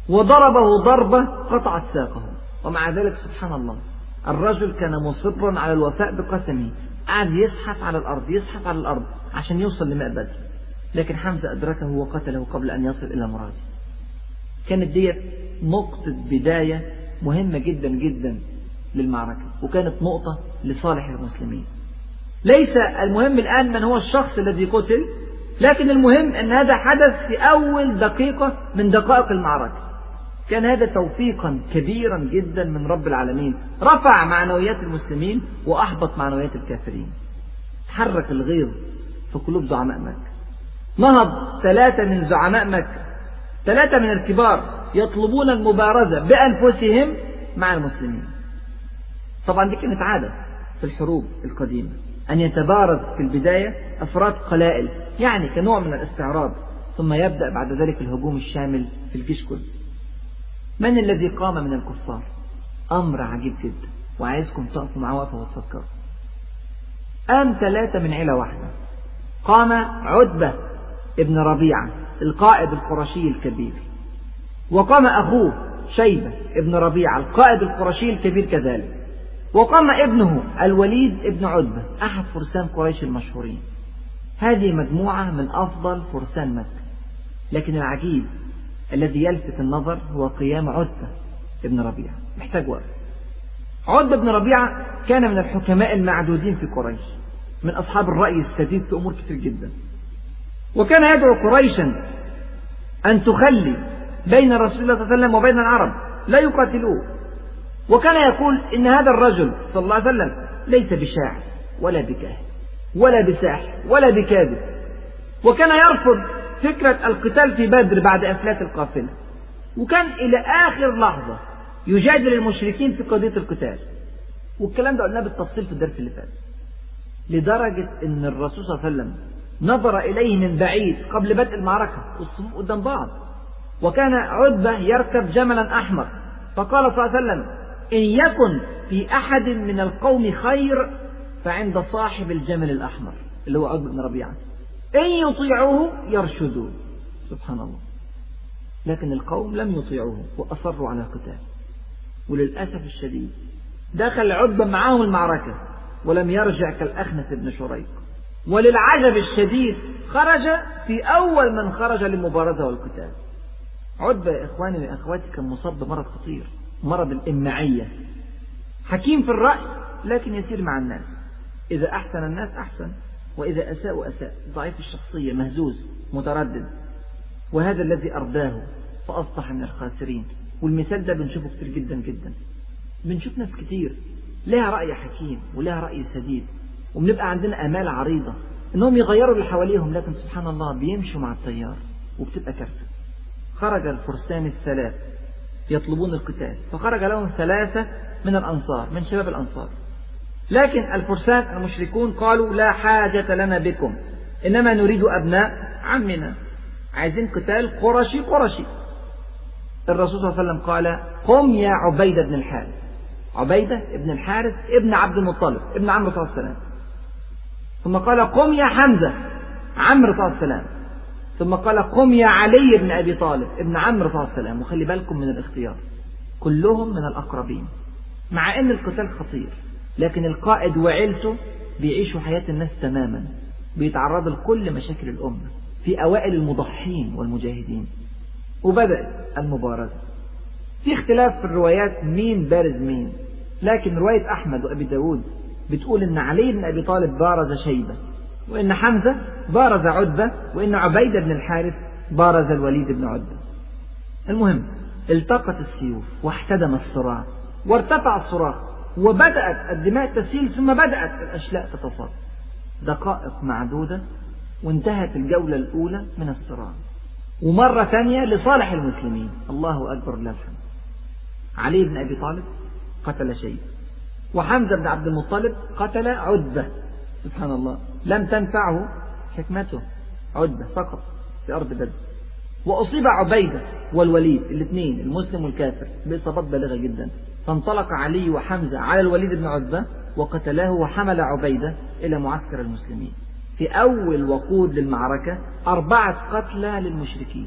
وضربه ضربة قطعت ساقه ومع ذلك سبحان الله الرجل كان مصرا على الوفاء بقسمه قعد يزحف على الأرض يزحف على الأرض عشان يوصل لماء بدر لكن حمزة أدركه وقتله قبل أن يصل إلى مراده كانت ديت نقطة بداية مهمة جدا جدا للمعركة وكانت نقطة لصالح المسلمين ليس المهم الآن من هو الشخص الذي قتل لكن المهم أن هذا حدث في أول دقيقة من دقائق المعركة كان هذا توفيقا كبيرا جدا من رب العالمين رفع معنويات المسلمين وأحبط معنويات الكافرين حرك الغيظ في قلوب زعماء مكة نهض ثلاثة من زعماء مكة ثلاثة من الكبار يطلبون المبارزة بأنفسهم مع المسلمين طبعا دي كانت عادة في الحروب القديمة أن يتبارز في البداية أفراد قلائل يعني كنوع من الاستعراض ثم يبدأ بعد ذلك الهجوم الشامل في الجيش كله من الذي قام من الكفار أمر عجيب جدا وعايزكم تقفوا معاه وقفة وتفكروا قام ثلاثة من عيلة واحدة قام عتبة ابن ربيعة القائد القرشي الكبير وقام أخوه شيبة ابن ربيعة القائد القرشي الكبير كذلك وقام ابنه الوليد ابن عتبة أحد فرسان قريش المشهورين هذه مجموعة من أفضل فرسان مكة لكن العجيب الذي يلفت النظر هو قيام عتبة ابن ربيعة محتاج وقت عتبة بن ربيعة كان من الحكماء المعدودين في قريش من أصحاب الرأي السديد في أمور كثير جدا وكان يدعو قريشا أن تخلي بين رسول الله صلى الله عليه وسلم وبين العرب لا يقاتلوه وكان يقول إن هذا الرجل صلى الله عليه وسلم ليس بشاعر ولا بكاهن ولا بساحر ولا بكاذب وكان يرفض فكرة القتال في بدر بعد إفلات القافلة وكان إلى آخر لحظة يجادل المشركين في قضية القتال والكلام ده قلناه بالتفصيل في الدرس اللي فات لدرجة أن الرسول صلى الله عليه وسلم نظر إليه من بعيد قبل بدء المعركة والصفوف قدام بعض وكان عتبة يركب جملا أحمر فقال صلى الله عليه وسلم إن يكن في أحد من القوم خير فعند صاحب الجمل الأحمر اللي هو عتبة بن ربيعة إن يطيعوه يرشدوا سبحان الله لكن القوم لم يطيعوه وأصروا على القتال وللأسف الشديد دخل عتبة معهم المعركة ولم يرجع كالأخنس بن شريق وللعجب الشديد خرج في أول من خرج للمبارزة والقتال عتبة يا إخواني وأخواتي كان مصاب بمرض خطير مرض الإمعية حكيم في الرأي لكن يسير مع الناس إذا أحسن الناس أحسن وإذا أساء أساء ضعيف الشخصية مهزوز متردد وهذا الذي أرداه فأصبح من الخاسرين والمثال ده بنشوفه كتير جدا جدا بنشوف ناس كتير لها رأي حكيم ولها رأي سديد وبنبقى عندنا آمال عريضة إنهم يغيروا اللي حواليهم لكن سبحان الله بيمشوا مع التيار وبتبقى كارثة خرج الفرسان الثلاث يطلبون القتال فخرج لهم ثلاثة من الأنصار من شباب الأنصار لكن الفرسان المشركون قالوا لا حاجة لنا بكم إنما نريد أبناء عمنا عايزين قتال قرشي قرشي الرسول صلى الله عليه وسلم قال قم يا عبيدة بن الحارث عبيدة بن الحارث ابن عبد المطلب ابن عمرو صلى الله عليه وسلم ثم قال قم يا حمزة عمرو صلى الله عليه وسلم ثم قال قم يا علي بن أبي طالب ابن عمرو صلى الله عليه وسلم وخلي بالكم من الاختيار كلهم من الأقربين مع أن القتال خطير لكن القائد وعيلته بيعيشوا حياة الناس تماما بيتعرضوا لكل مشاكل الأمة في أوائل المضحين والمجاهدين وبدأت المبارزة في اختلاف في الروايات مين بارز مين لكن رواية أحمد وأبي داود بتقول إن علي بن أبي طالب بارز شيبة وإن حمزة بارز عتبة وإن عبيدة بن الحارث بارز الوليد بن عتبة المهم التقت السيوف واحتدم الصراع وارتفع الصراخ وبدأت الدماء تسيل ثم بدأت الأشلاء تتصاب دقائق معدودة وانتهت الجولة الأولى من الصراع ومرة ثانية لصالح المسلمين الله أكبر لله الحمد علي بن أبي طالب قتل شيء وحمزة بن عبد المطلب قتل عتبة سبحان الله لم تنفعه حكمته عتبة سقط في أرض بدر وأصيب عبيدة والوليد الاثنين المسلم والكافر بإصابات بالغة جدا فانطلق علي وحمزة على الوليد بن عتبة وقتلاه وحمل عبيدة إلى معسكر المسلمين في أول وقود للمعركة أربعة قتلى للمشركين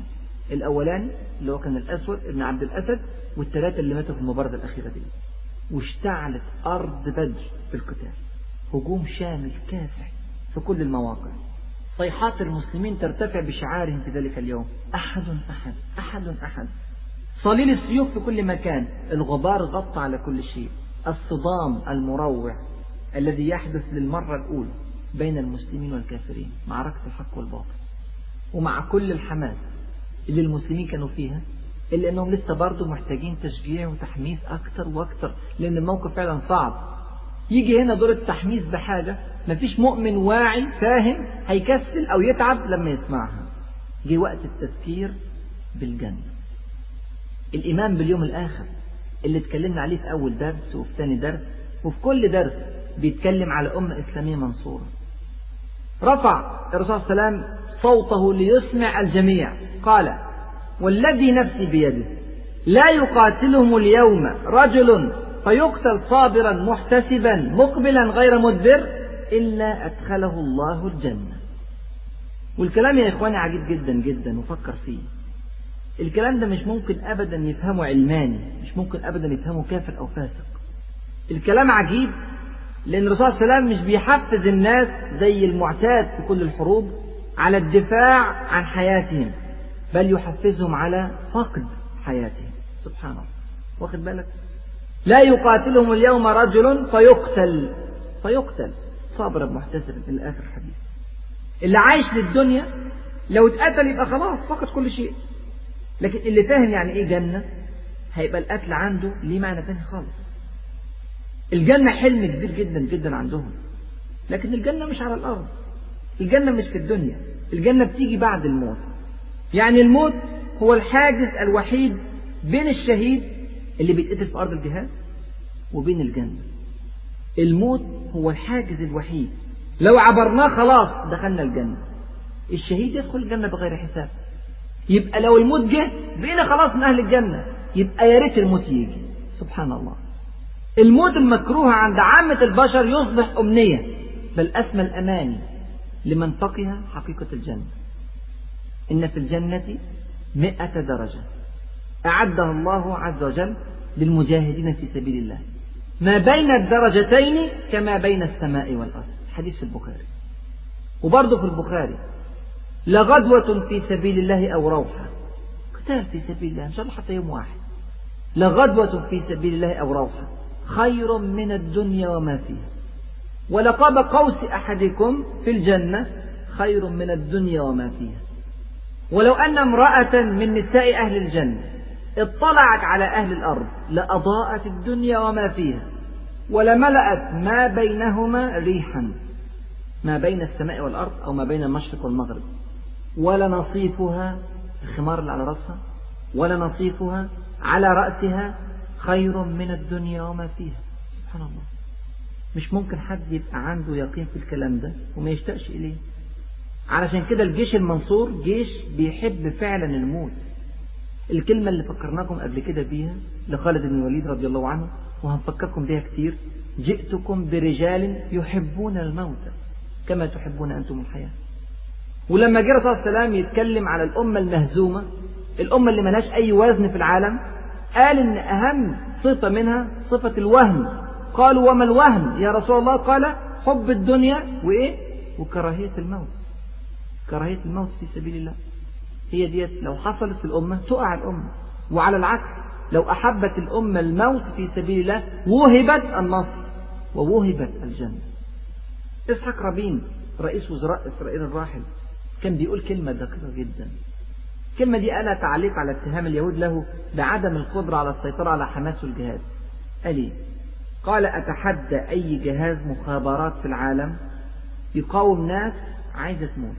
الأولاني اللي هو كان الأسود ابن عبد الأسد والثلاثة اللي ماتوا في المباراة الأخيرة دي واشتعلت أرض بدر بالقتال هجوم شامل كاسح في كل المواقع صيحات المسلمين ترتفع بشعارهم في ذلك اليوم أحد أحد أحد أحد صليل السيوف في كل مكان الغبار غطى على كل شيء الصدام المروع الذي يحدث للمرة الأولى بين المسلمين والكافرين معركة الحق والباطل ومع كل الحماس اللي المسلمين كانوا فيها إلا أنهم لسه برضه محتاجين تشجيع وتحميس أكتر وأكتر لأن الموقف فعلا صعب يجي هنا دور التحميس بحاجة مفيش مؤمن واعي فاهم هيكسل أو يتعب لما يسمعها جه وقت التذكير بالجنة الإيمان باليوم الآخر اللي اتكلمنا عليه في أول درس وفي ثاني درس وفي كل درس بيتكلم على أمة إسلامية منصورة رفع الرسول صلى الله عليه وسلم صوته ليسمع الجميع قال والذي نفسي بيده لا يقاتلهم اليوم رجل فيقتل صابرا محتسبا مقبلا غير مدبر إلا أدخله الله الجنة والكلام يا إخواني عجيب جدا جدا وفكر فيه الكلام ده مش ممكن أبدا يفهمه علماني مش ممكن أبدا يفهمه كافر أو فاسق الكلام عجيب لأن الرسول صلى الله عليه وسلم مش بيحفز الناس زي المعتاد في كل الحروب على الدفاع عن حياتهم بل يحفزهم على فقد حياتهم سبحان الله واخد بالك لا يقاتلهم اليوم رجل فيقتل فيقتل صابرا محتسبا إلى آخر الحديث اللي عايش للدنيا لو اتقتل يبقى خلاص فقد كل شيء لكن اللي فاهم يعني ايه جنة هيبقى القتل عنده ليه معنى تاني خالص الجنة حلم كبير جدا جدا عندهم لكن الجنة مش على الأرض الجنة مش في الدنيا الجنة بتيجي بعد الموت يعني الموت هو الحاجز الوحيد بين الشهيد اللي بيتقتل في أرض الجهاد وبين الجنة الموت هو الحاجز الوحيد لو عبرناه خلاص دخلنا الجنة الشهيد يدخل الجنة بغير حساب يبقى لو الموت جه بقينا خلاص من أهل الجنة يبقى يا ريت الموت يجي سبحان الله الموت المكروه عند عامة البشر يصبح أمنية بل أسمى الأماني لمن فقه حقيقة الجنة إن في الجنة مئة درجة أعدها الله عز وجل للمجاهدين في سبيل الله ما بين الدرجتين كما بين السماء والأرض حديث في البخاري وبرضه في البخاري لغدوة في سبيل الله أو روحة قتال في سبيل الله إن شاء الله حتى يوم واحد لغدوة في سبيل الله أو روحة خير من الدنيا وما فيها ولقاب قوس أحدكم في الجنة خير من الدنيا وما فيها ولو أن امرأة من نساء أهل الجنة اطلعت على أهل الأرض لأضاءت الدنيا وما فيها ولملأت ما بينهما ريحا ما بين السماء والأرض أو ما بين المشرق والمغرب ولنصيفها الخمار اللي على رأسها ولنصيفها على رأسها خير من الدنيا وما فيها سبحان الله مش ممكن حد يبقى عنده يقين في الكلام ده وما يشتاقش إليه علشان كده الجيش المنصور جيش بيحب فعلا الموت الكلمة اللي فكرناكم قبل كده بيها لخالد بن الوليد رضي الله عنه وهنفكركم بيها كتير جئتكم برجال يحبون الموت كما تحبون أنتم الحياة ولما جه الرسول صلى الله عليه وسلم يتكلم على الأمة المهزومة الأمة اللي ملهاش أي وزن في العالم قال إن أهم صفة منها صفة الوهن قالوا وما الوهن يا رسول الله قال حب الدنيا وإيه وكراهية الموت كراهية الموت في سبيل الله هي ديت لو حصلت في الأمة تقع الأمة وعلى العكس لو أحبت الأمة الموت في سبيل الله وهبت النصر ووهبت الجنة إسحاق رابين رئيس وزراء إسرائيل الراحل كان بيقول كلمة دقيقة جدا الكلمة دي قالها تعليق على اتهام اليهود له بعدم القدرة على السيطرة على حماس والجهاد قال إيه؟ قال أتحدى أي جهاز مخابرات في العالم يقاوم ناس عايزة تموت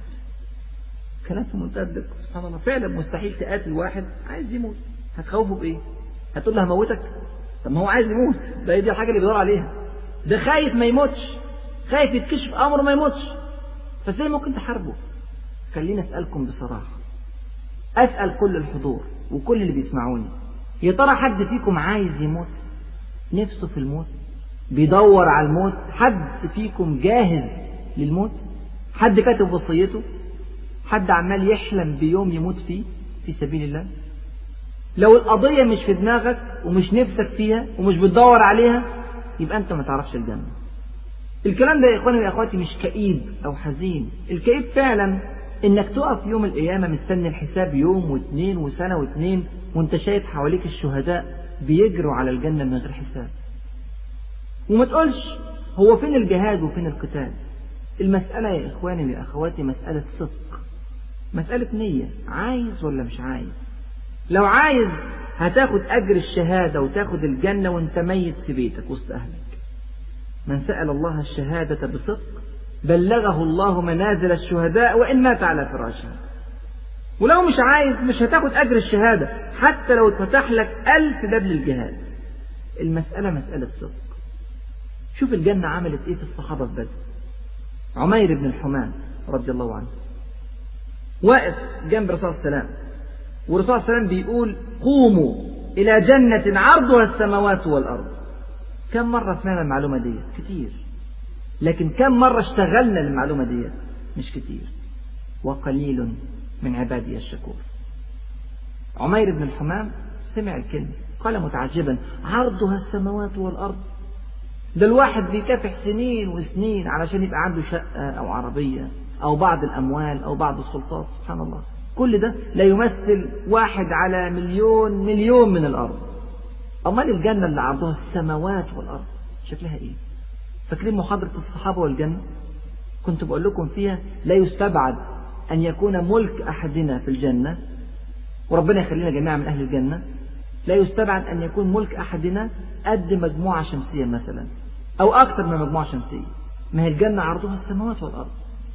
كلام في منتهى الدقة سبحان الله فعلا مستحيل تقاتل واحد عايز يموت هتخوفه بإيه؟ هتقول له هموتك؟ طب ما هو عايز يموت ده دي الحاجة اللي بيدور عليها ده خايف ما يموتش خايف يتكشف أمره ما يموتش فازاي ممكن تحاربه؟ خليني أسألكم بصراحة أسأل كل الحضور وكل اللي بيسمعوني يا ترى حد فيكم عايز يموت نفسه في الموت بيدور على الموت حد فيكم جاهز للموت حد كاتب وصيته حد عمال يحلم بيوم يموت فيه في سبيل الله لو القضية مش في دماغك ومش نفسك فيها ومش بتدور عليها يبقى أنت ما تعرفش الجنة الكلام ده يا إخواني وأخواتي مش كئيب أو حزين الكئيب فعلا إنك تقف يوم القيامة مستني الحساب يوم واثنين وسنة واثنين وانت شايف حواليك الشهداء بيجروا على الجنة من غير حساب وما تقولش هو فين الجهاد وفين القتال المسألة يا إخواني يا أخواتي مسألة صدق مسألة نية عايز ولا مش عايز لو عايز هتاخد أجر الشهادة وتاخد الجنة وانت ميت في بيتك وسط أهلك من سأل الله الشهادة بصدق بلغه الله منازل الشهداء وإن مات على فراشه ولو مش عايز مش هتاخد أجر الشهادة حتى لو اتفتح لك ألف باب للجهاد المسألة مسألة صدق شوف الجنة عملت إيه في الصحابة في بدر عمير بن الحمام رضي الله عنه واقف جنب الرسول صلى الله عليه وسلم والرسول صلى الله عليه وسلم بيقول قوموا إلى جنة عرضها السماوات والأرض كم مرة سمعنا المعلومة دي كتير لكن كم مرة اشتغلنا المعلومة دي مش كتير وقليل من عبادي الشكور عمير بن الحمام سمع الكلمة قال متعجبا عرضها السماوات والأرض ده الواحد بيكافح سنين وسنين علشان يبقى عنده شقة أو عربية أو بعض الأموال أو بعض السلطات سبحان الله كل ده لا يمثل واحد على مليون مليون من الأرض أمال الجنة اللي عرضها السماوات والأرض شكلها إيه فاكرين محاضرة الصحابة والجنة كنت بقول لكم فيها لا يستبعد أن يكون ملك أحدنا في الجنة وربنا يخلينا جميعا من أهل الجنة لا يستبعد أن يكون ملك أحدنا قد مجموعة شمسية مثلا أو أكثر من مجموعة شمسية ما هي الجنة عرضها السماوات والأرض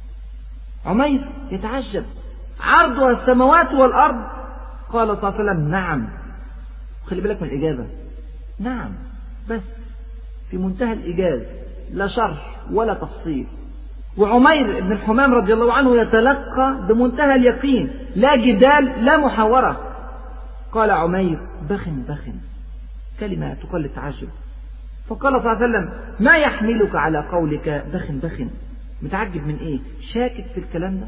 عمير يتعجب عرضها السماوات والأرض قال صلى الله عليه وسلم نعم خلي بالك من الإجابة نعم بس في منتهى الإيجاز لا شرح ولا تفصيل وعمير بن الحمام رضي الله عنه يتلقى بمنتهى اليقين لا جدال لا محاورة قال عمير بخ بخ كلمة تقل التعجب فقال صلى الله عليه وسلم ما يحملك على قولك بخ بخ متعجب من ايه شاكك في الكلام ده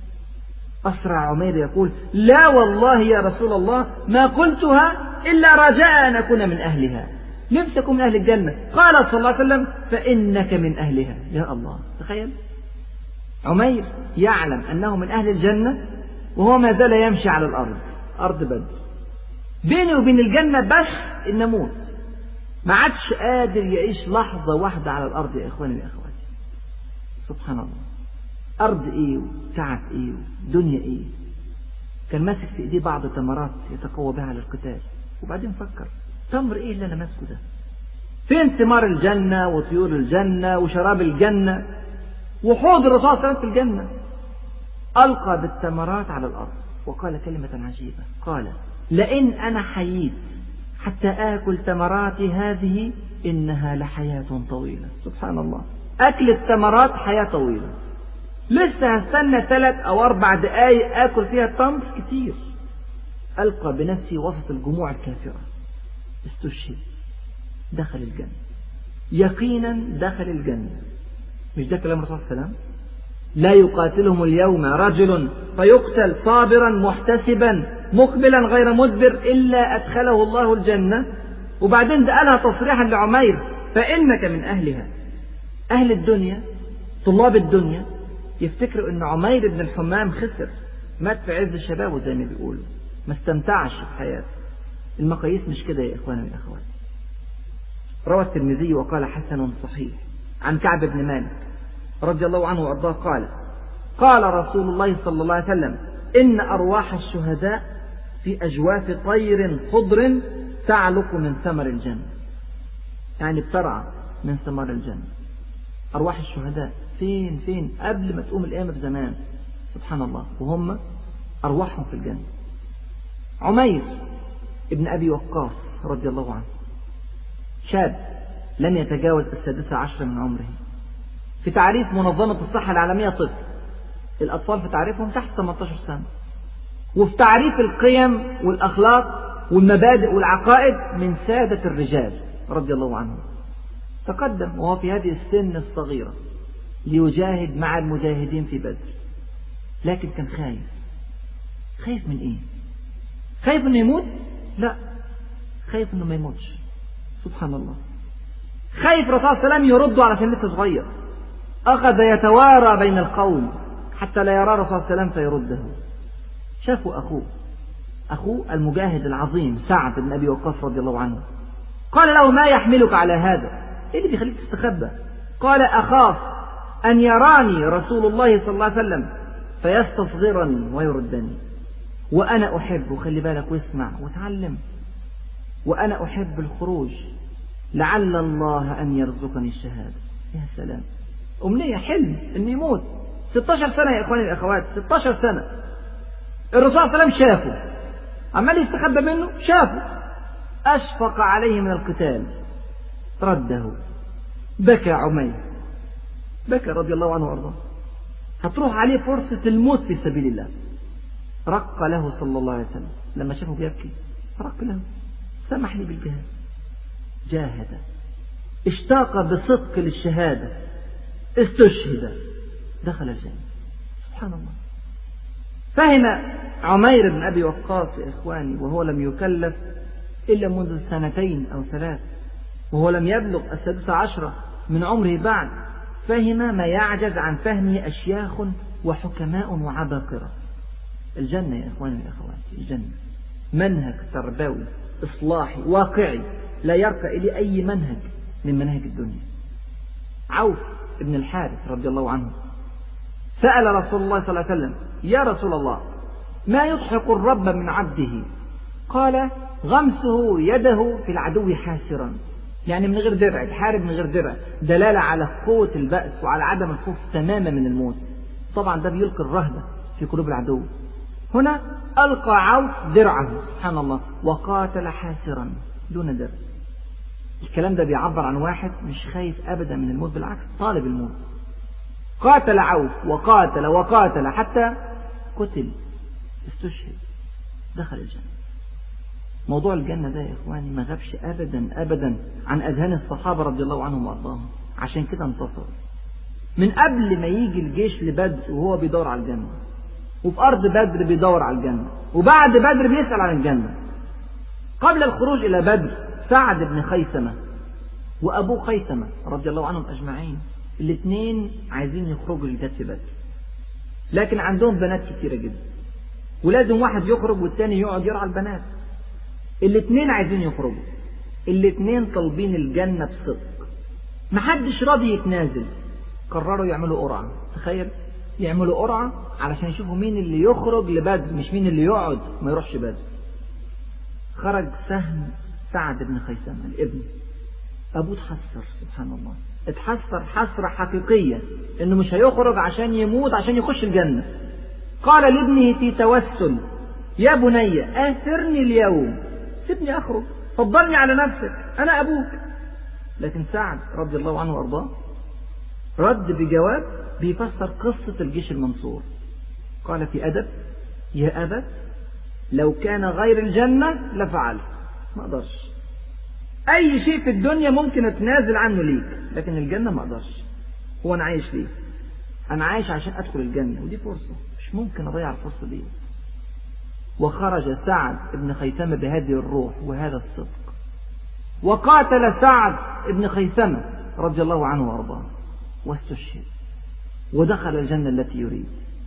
أسرع عمير يقول لا والله يا رسول الله ما قلتها إلا رجاء أن أكون من أهلها نفسي أكون من أهل الجنة قال صلى الله عليه وسلم فإنك من أهلها يا الله تخيل عمير يعلم أنه من أهل الجنة وهو ما زال يمشي على الأرض أرض بدر بيني وبين الجنة بس النموت ما عادش قادر يعيش لحظة واحدة على الأرض يا إخواني يا أخواتي سبحان الله أرض إيه وتعب إيه ودنيا إيه كان ماسك في إيديه بعض تمرات يتقوى بها على القتال وبعدين فكر تمر إيه اللي أنا ماسكه ده فين ثمار الجنة وطيور الجنة وشراب الجنة وحوض الرسول صلى الله عليه وسلم في الجنة ألقى بالثمرات على الأرض وقال كلمة عجيبة قال لئن أنا حييت حتى آكل ثمراتي هذه إنها لحياة طويلة سبحان الله أكل الثمرات حياة طويلة لسه هستنى ثلاث أو أربع دقايق آكل فيها التمر كتير ألقى بنفسي وسط الجموع الكافرة استشهد دخل الجنة يقينا دخل الجنة مش ده كلام الرسول صلى الله عليه وسلم لا يقاتلهم اليوم رجل فيقتل صابرا محتسبا مقبلا غير مدبر إلا أدخله الله الجنة وبعدين ده قالها تصريحا لعمير فإنك من أهلها أهل الدنيا طلاب الدنيا يفتكروا أن عمير بن الحمام خسر مات في عز شبابه زي ما بيقولوا ما استمتعش في حياته المقاييس مش كده يا إخواني والأخوات روى الترمذي وقال حسن صحيح عن كعب بن مالك رضي الله عنه وأرضاه قال قال رسول الله صلى الله عليه وسلم إن أرواح الشهداء في أجواف طير خضر تعلق من ثمر الجنة يعني بترعى من ثمار الجنة أرواح الشهداء فين فين قبل ما تقوم القيامة بزمان سبحان الله وهم أرواحهم في الجنة عمير ابن أبي وقاص رضي الله عنه شاب لم يتجاوز السادسة عشر من عمره في تعريف منظمة الصحة العالمية طب الأطفال في تعريفهم تحت 18 سنة وفي تعريف القيم والأخلاق والمبادئ والعقائد من سادة الرجال رضي الله عنهم تقدم وهو في هذه السن الصغيرة ليجاهد مع المجاهدين في بدر لكن كان خايف خايف من ايه خايف انه يموت لا خايف انه ما يموتش سبحان الله خايف الرسول صلى الله عليه وسلم يرده علشان لسه صغير أخذ يتوارى بين القوم حتى لا يرى الرسول صلى الله عليه وسلم فيرده شافوا أخوه أخوه المجاهد العظيم سعد بن أبي وقاص رضي الله عنه قال له ما يحملك على هذا إيه اللي بيخليك تستخبى قال أخاف أن يراني رسول الله صلى الله عليه وسلم فيستصغرني ويردني وأنا أحب وخلي بالك واسمع وتعلم وأنا أحب الخروج لعل الله أن يرزقني الشهادة يا سلام أمنية حلم أن يموت 16 سنة يا إخواني الأخوات 16 سنة الرسول صلى الله عليه وسلم شافه عمال يستخبى منه شافه أشفق عليه من القتال رده بكى عمير بكى رضي الله عنه وارضاه هتروح عليه فرصة الموت في سبيل الله رق له صلى الله عليه وسلم لما شافه بيبكي رق له سمح لي بالجهاد جاهد اشتاق بصدق للشهادة استشهد دخل الجنة سبحان الله فهم عمير بن أبي وقاص يا إخواني وهو لم يكلف إلا منذ سنتين أو ثلاث وهو لم يبلغ السادسة عشرة من عمره بعد فهم ما يعجز عن فهمه أشياخ وحكماء وعباقرة الجنة يا إخواني والأخوات الجنة منهج تربوي إصلاحي واقعي لا يرقى إليه أي منهج من مناهج الدنيا عوف بن الحارث رضي الله عنه سأل رسول الله صلى الله عليه وسلم يا رسول الله ما يضحك الرب من عبده قال غمسه يده في العدو حاسرا يعني من غير درع تحارب من غير درع دلالة على قوة البأس وعلى عدم الخوف تماما من الموت طبعا ده بيلقي الرهبة في قلوب العدو هنا ألقى عوف درعه سبحان الله وقاتل حاسرا دون درع الكلام ده بيعبر عن واحد مش خايف أبدا من الموت بالعكس طالب الموت قاتل عوف وقاتل وقاتل حتى قتل استشهد دخل الجنة موضوع الجنة ده يا إخواني ما غابش أبدا أبدا عن أذهان الصحابة رضي الله عنهم وأرضاهم عشان كده انتصر من قبل ما يجي الجيش لبدر وهو بيدور على الجنة وفي أرض بدر بيدور على الجنة وبعد بدر بيسأل عن الجنة قبل الخروج إلى بدر سعد بن خيثمة وأبوه خيثمة رضي الله عنهم أجمعين الاثنين عايزين يخرجوا لجد في بدر لكن عندهم بنات كتيرة جدا ولازم واحد يخرج والتاني يقعد يرعى البنات الاثنين عايزين يخرجوا الاثنين طالبين الجنة بصدق محدش راضي يتنازل قرروا يعملوا قرعة تخيل يعملوا قرعة علشان يشوفوا مين اللي يخرج لبدر مش مين اللي يقعد ما يروحش بدر خرج سهم سعد بن خيثمة الابن أبوه اتحسر سبحان الله اتحسر حسرة حقيقية إنه مش هيخرج عشان يموت عشان يخش الجنة قال لابنه في توسل يا بني آثرني اليوم سيبني أخرج فضلني على نفسك أنا أبوك لكن سعد رضي الله عنه وأرضاه رد بجواب بيفسر قصة الجيش المنصور قال في أدب يا أبت لو كان غير الجنة لفعلت ما أقدرش أي شيء في الدنيا ممكن أتنازل عنه ليك لكن الجنة ما أقدرش هو أنا عايش ليه أنا عايش عشان أدخل الجنة ودي فرصة مش ممكن أضيع الفرصة دي وخرج سعد بن خيثمة بهذه الروح وهذا الصدق وقاتل سعد بن خيثمة رضي الله عنه وأرضاه واستشهد ودخل الجنة التي يريد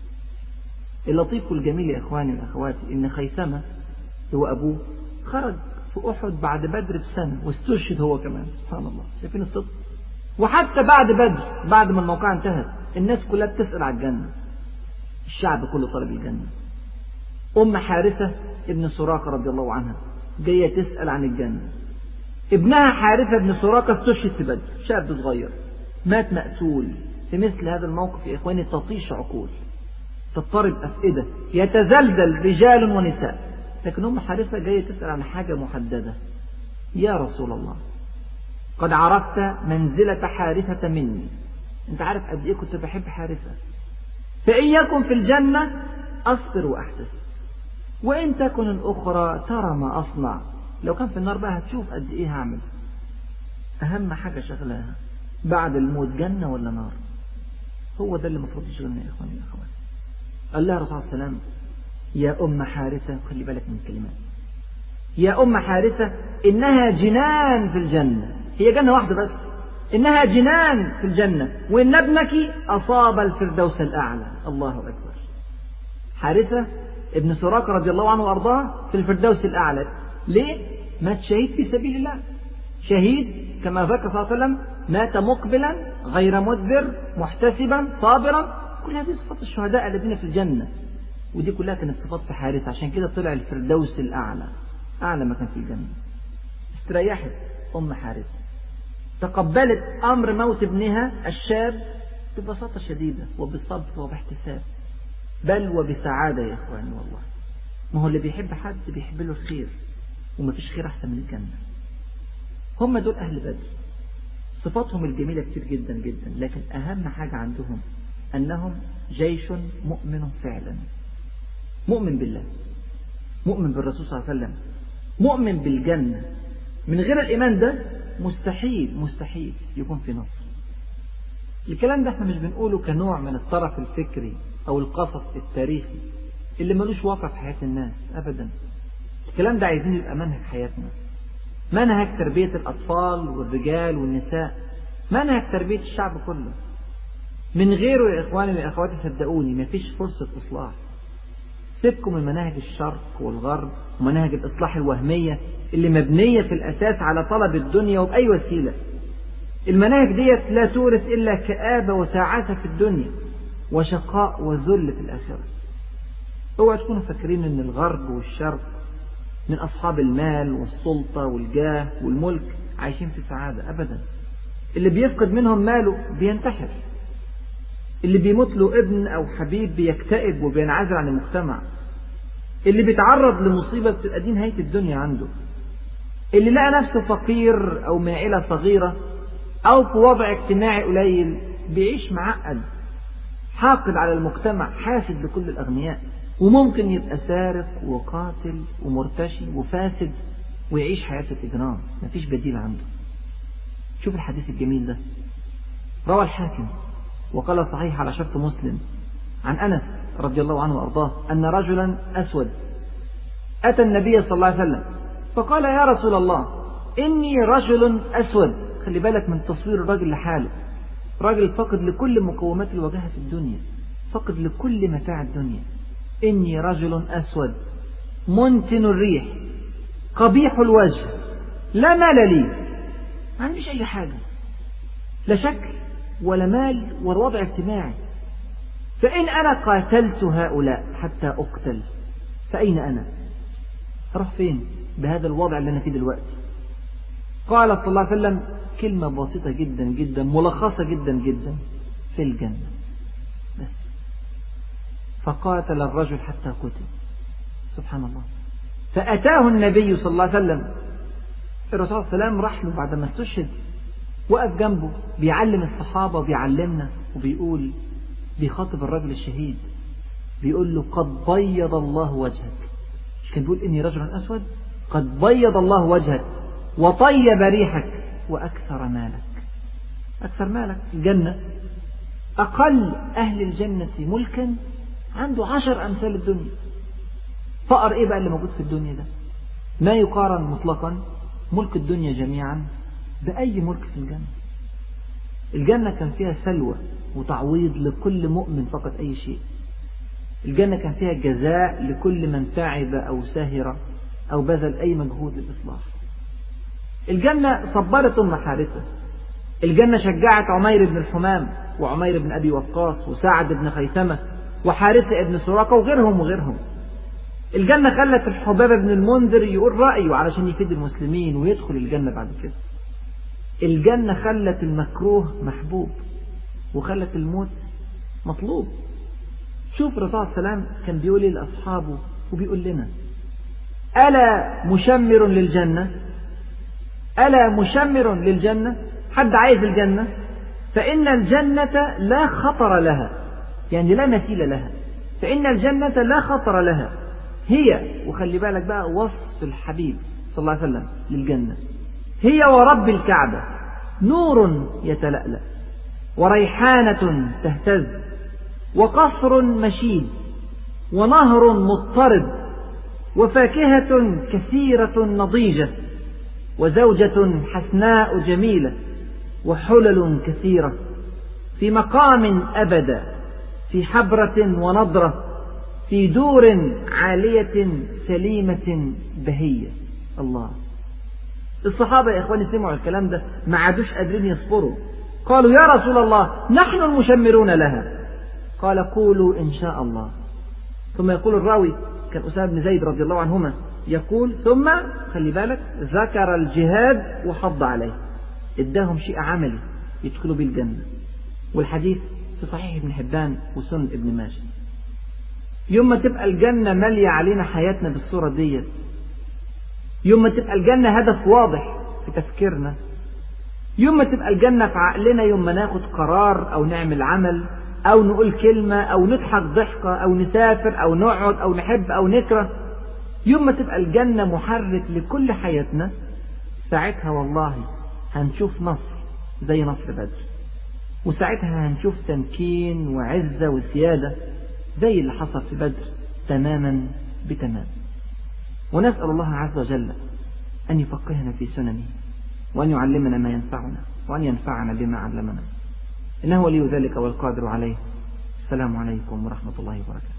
اللطيف الجميل يا إخواني وأخواتي إن خيثمة هو أبوه خرج في أحد بعد بدر بسنة واستشهد هو كمان سبحان الله شايفين الصدق وحتى بعد بدر بعد ما الموقع انتهت الناس كلها بتسأل على الجنة الشعب كله طلب الجنة أم حارثة ابن سراقة رضي الله عنها جاية تسأل عن الجنة ابنها حارثة بن سراقة استشهد في بدر شاب صغير مات مقتول في مثل هذا الموقف يا إخواني تطيش عقول تضطرب أفئدة يتزلزل رجال ونساء لكن أم حارثة جاية تسأل عن حاجة محددة يا رسول الله قد عرفت منزلة حارثة مني أنت عارف قد إيه كنت بحب حارثة فإن يكن في الجنة أصبر وأحتسب وإن تكن الأخرى ترى ما أصنع لو كان في النار بقى هتشوف قد إيه هعمل أهم حاجة شغلها بعد الموت جنة ولا نار هو ده اللي المفروض يشغلنا يا إخواني يا أخواني قال لها الرسول صلى الله عليه وسلم يا أم حارثة خلي بالك من الكلمات يا أم حارثة إنها جنان في الجنة هي جنة واحدة بس إنها جنان في الجنة وإن ابنك أصاب الفردوس الأعلى الله أكبر حارثة ابن سراقة رضي الله عنه وأرضاه في الفردوس الأعلى ليه؟ مات شهيد في سبيل الله شهيد كما ذكر صلى الله عليه وسلم مات مقبلا غير مدبر محتسبا صابرا كل هذه صفات الشهداء الذين في الجنة ودي كلها كانت صفات في حارثة عشان كده طلع الفردوس الأعلى أعلى مكان في الجنة استريحت أم حارثة تقبلت أمر موت ابنها الشاب ببساطة شديدة وبصبر وباحتساب بل وبسعادة يا إخواني والله ما هو اللي بيحب حد بيحب له الخير ومفيش خير أحسن من الجنة هم دول أهل بدر صفاتهم الجميلة كتير جدا جدا لكن أهم حاجة عندهم أنهم جيش مؤمن فعلا مؤمن بالله مؤمن بالرسول صلى الله عليه وسلم مؤمن بالجنة من غير الإيمان ده مستحيل مستحيل يكون في نصر الكلام ده احنا مش بنقوله كنوع من الطرف الفكري أو القصص التاريخي اللي ملوش واقع في حياة الناس أبدا الكلام ده عايزين يبقى منهج حياتنا منهج تربية الأطفال والرجال والنساء منهج تربية الشعب كله من غيره يا إخواني ويا أخواتي صدقوني مفيش فرصة إصلاح سيبكم من مناهج الشرق والغرب ومناهج الإصلاح الوهمية اللي مبنية في الأساس على طلب الدنيا وبأي وسيلة المناهج ديت لا تورث إلا كآبة وتعاسة في الدنيا وشقاء وذل في الآخرة اوعوا تكونوا فاكرين ان الغرب والشرق من أصحاب المال والسلطة والجاه والملك عايشين في سعادة أبدا اللي بيفقد منهم ماله بينتحر اللي بيموت له ابن أو حبيب بيكتئب وبينعزل عن المجتمع اللي بيتعرض لمصيبة بتبقى دي نهاية الدنيا عنده اللي لقى نفسه فقير أو من عيلة صغيرة أو في وضع اجتماعي قليل بيعيش معقد حاقد على المجتمع حاسد لكل الأغنياء وممكن يبقى سارق وقاتل ومرتشي وفاسد ويعيش حياة الإجرام مفيش بديل عنده شوف الحديث الجميل ده روى الحاكم وقال صحيح على شرط مسلم عن أنس رضي الله عنه وأرضاه أن رجلا أسود أتى النبي صلى الله عليه وسلم فقال يا رسول الله إني رجل أسود خلي بالك من تصوير الرجل لحاله راجل فقد لكل مقومات الواجهة في الدنيا فقد لكل متاع الدنيا إني رجل أسود منتن الريح قبيح الوجه لا مال لي ما عنديش أي حاجة لا شكل ولا مال ولا وضع اجتماعي فإن أنا قاتلت هؤلاء حتى أقتل فأين أنا أروح فين بهذا الوضع اللي أنا فيه دلوقتي قال صلى الله عليه وسلم كلمة بسيطة جدا جدا ملخصة جدا جدا في الجنة بس فقاتل الرجل حتى قتل سبحان الله فأتاه النبي صلى الله عليه وسلم الرسول صلى الله عليه وسلم راح له بعد ما استشهد وقف جنبه بيعلم الصحابة وبيعلمنا وبيقول بيخاطب الرجل الشهيد بيقول له قد بيض الله وجهك مش كان بيقول إني رجل أسود قد بيض الله وجهك وطيب ريحك وأكثر مالك أكثر مالك الجنة أقل أهل الجنة ملكا عنده عشر أمثال الدنيا فقر إيه بقى اللي موجود في الدنيا ده ما يقارن مطلقا ملك الدنيا جميعا بأي ملك في الجنة الجنة كان فيها سلوى وتعويض لكل مؤمن فقط أي شيء الجنة كان فيها جزاء لكل من تعب أو سهر أو بذل أي مجهود للإصلاح الجنة صبرت أم حارثة الجنة شجعت عمير بن الحمام وعمير بن أبي وقاص وسعد بن خيثمة وحارثة بن سراقة وغيرهم وغيرهم الجنة خلت الحباب بن المنذر يقول رأيه علشان يفيد المسلمين ويدخل الجنة بعد كده الجنة خلت المكروه محبوب وخلت الموت مطلوب شوف الرسول صلى الله عليه وسلم كان بيقول ايه لأصحابه وبيقول لنا ألا مشمر للجنة ألا مشمر للجنة حد عايز الجنة فإن الجنة لا خطر لها يعني لا مثيل لها فإن الجنة لا خطر لها هي وخلي بالك بقى وصف الحبيب صلى الله عليه وسلم للجنة هي ورب الكعبة نور يتلألأ وريحانة تهتز وقصر مشيد ونهر مضطرد وفاكهة كثيرة نضيجة وزوجة حسناء جميلة وحلل كثيرة في مقام أبدا في حبرة ونضرة في دور عالية سليمة بهية الله الصحابة يا إخواني سمعوا الكلام ده ما عادوش قادرين يصبروا قالوا يا رسول الله نحن المشمرون لها قال قولوا إن شاء الله ثم يقول الراوي كان أسامة بن زيد رضي الله عنهما يقول ثم خلي بالك ذكر الجهاد وحض عليه اداهم شيء عملي يدخلوا به الجنة والحديث في صحيح ابن حبان وسنن ابن ماجه يوم ما تبقى الجنة مالية علينا حياتنا بالصورة ديت يوم ما تبقى الجنة هدف واضح في تفكيرنا يوم ما تبقى الجنة في عقلنا يوم ما ناخد قرار أو نعمل عمل أو نقول كلمة أو نضحك ضحكة أو نسافر أو نقعد أو نحب أو نكره يوم ما تبقى الجنة محرك لكل حياتنا ساعتها والله هنشوف نصر زي نصر بدر وساعتها هنشوف تمكين وعزة وسيادة زي اللي حصل في بدر تماما بتمام ونسأل الله عز وجل أن يفقهنا في سننه وأن يعلمنا ما ينفعنا وأن ينفعنا بما علمنا إنه ولي ذلك والقادر عليه السلام عليكم ورحمة الله وبركاته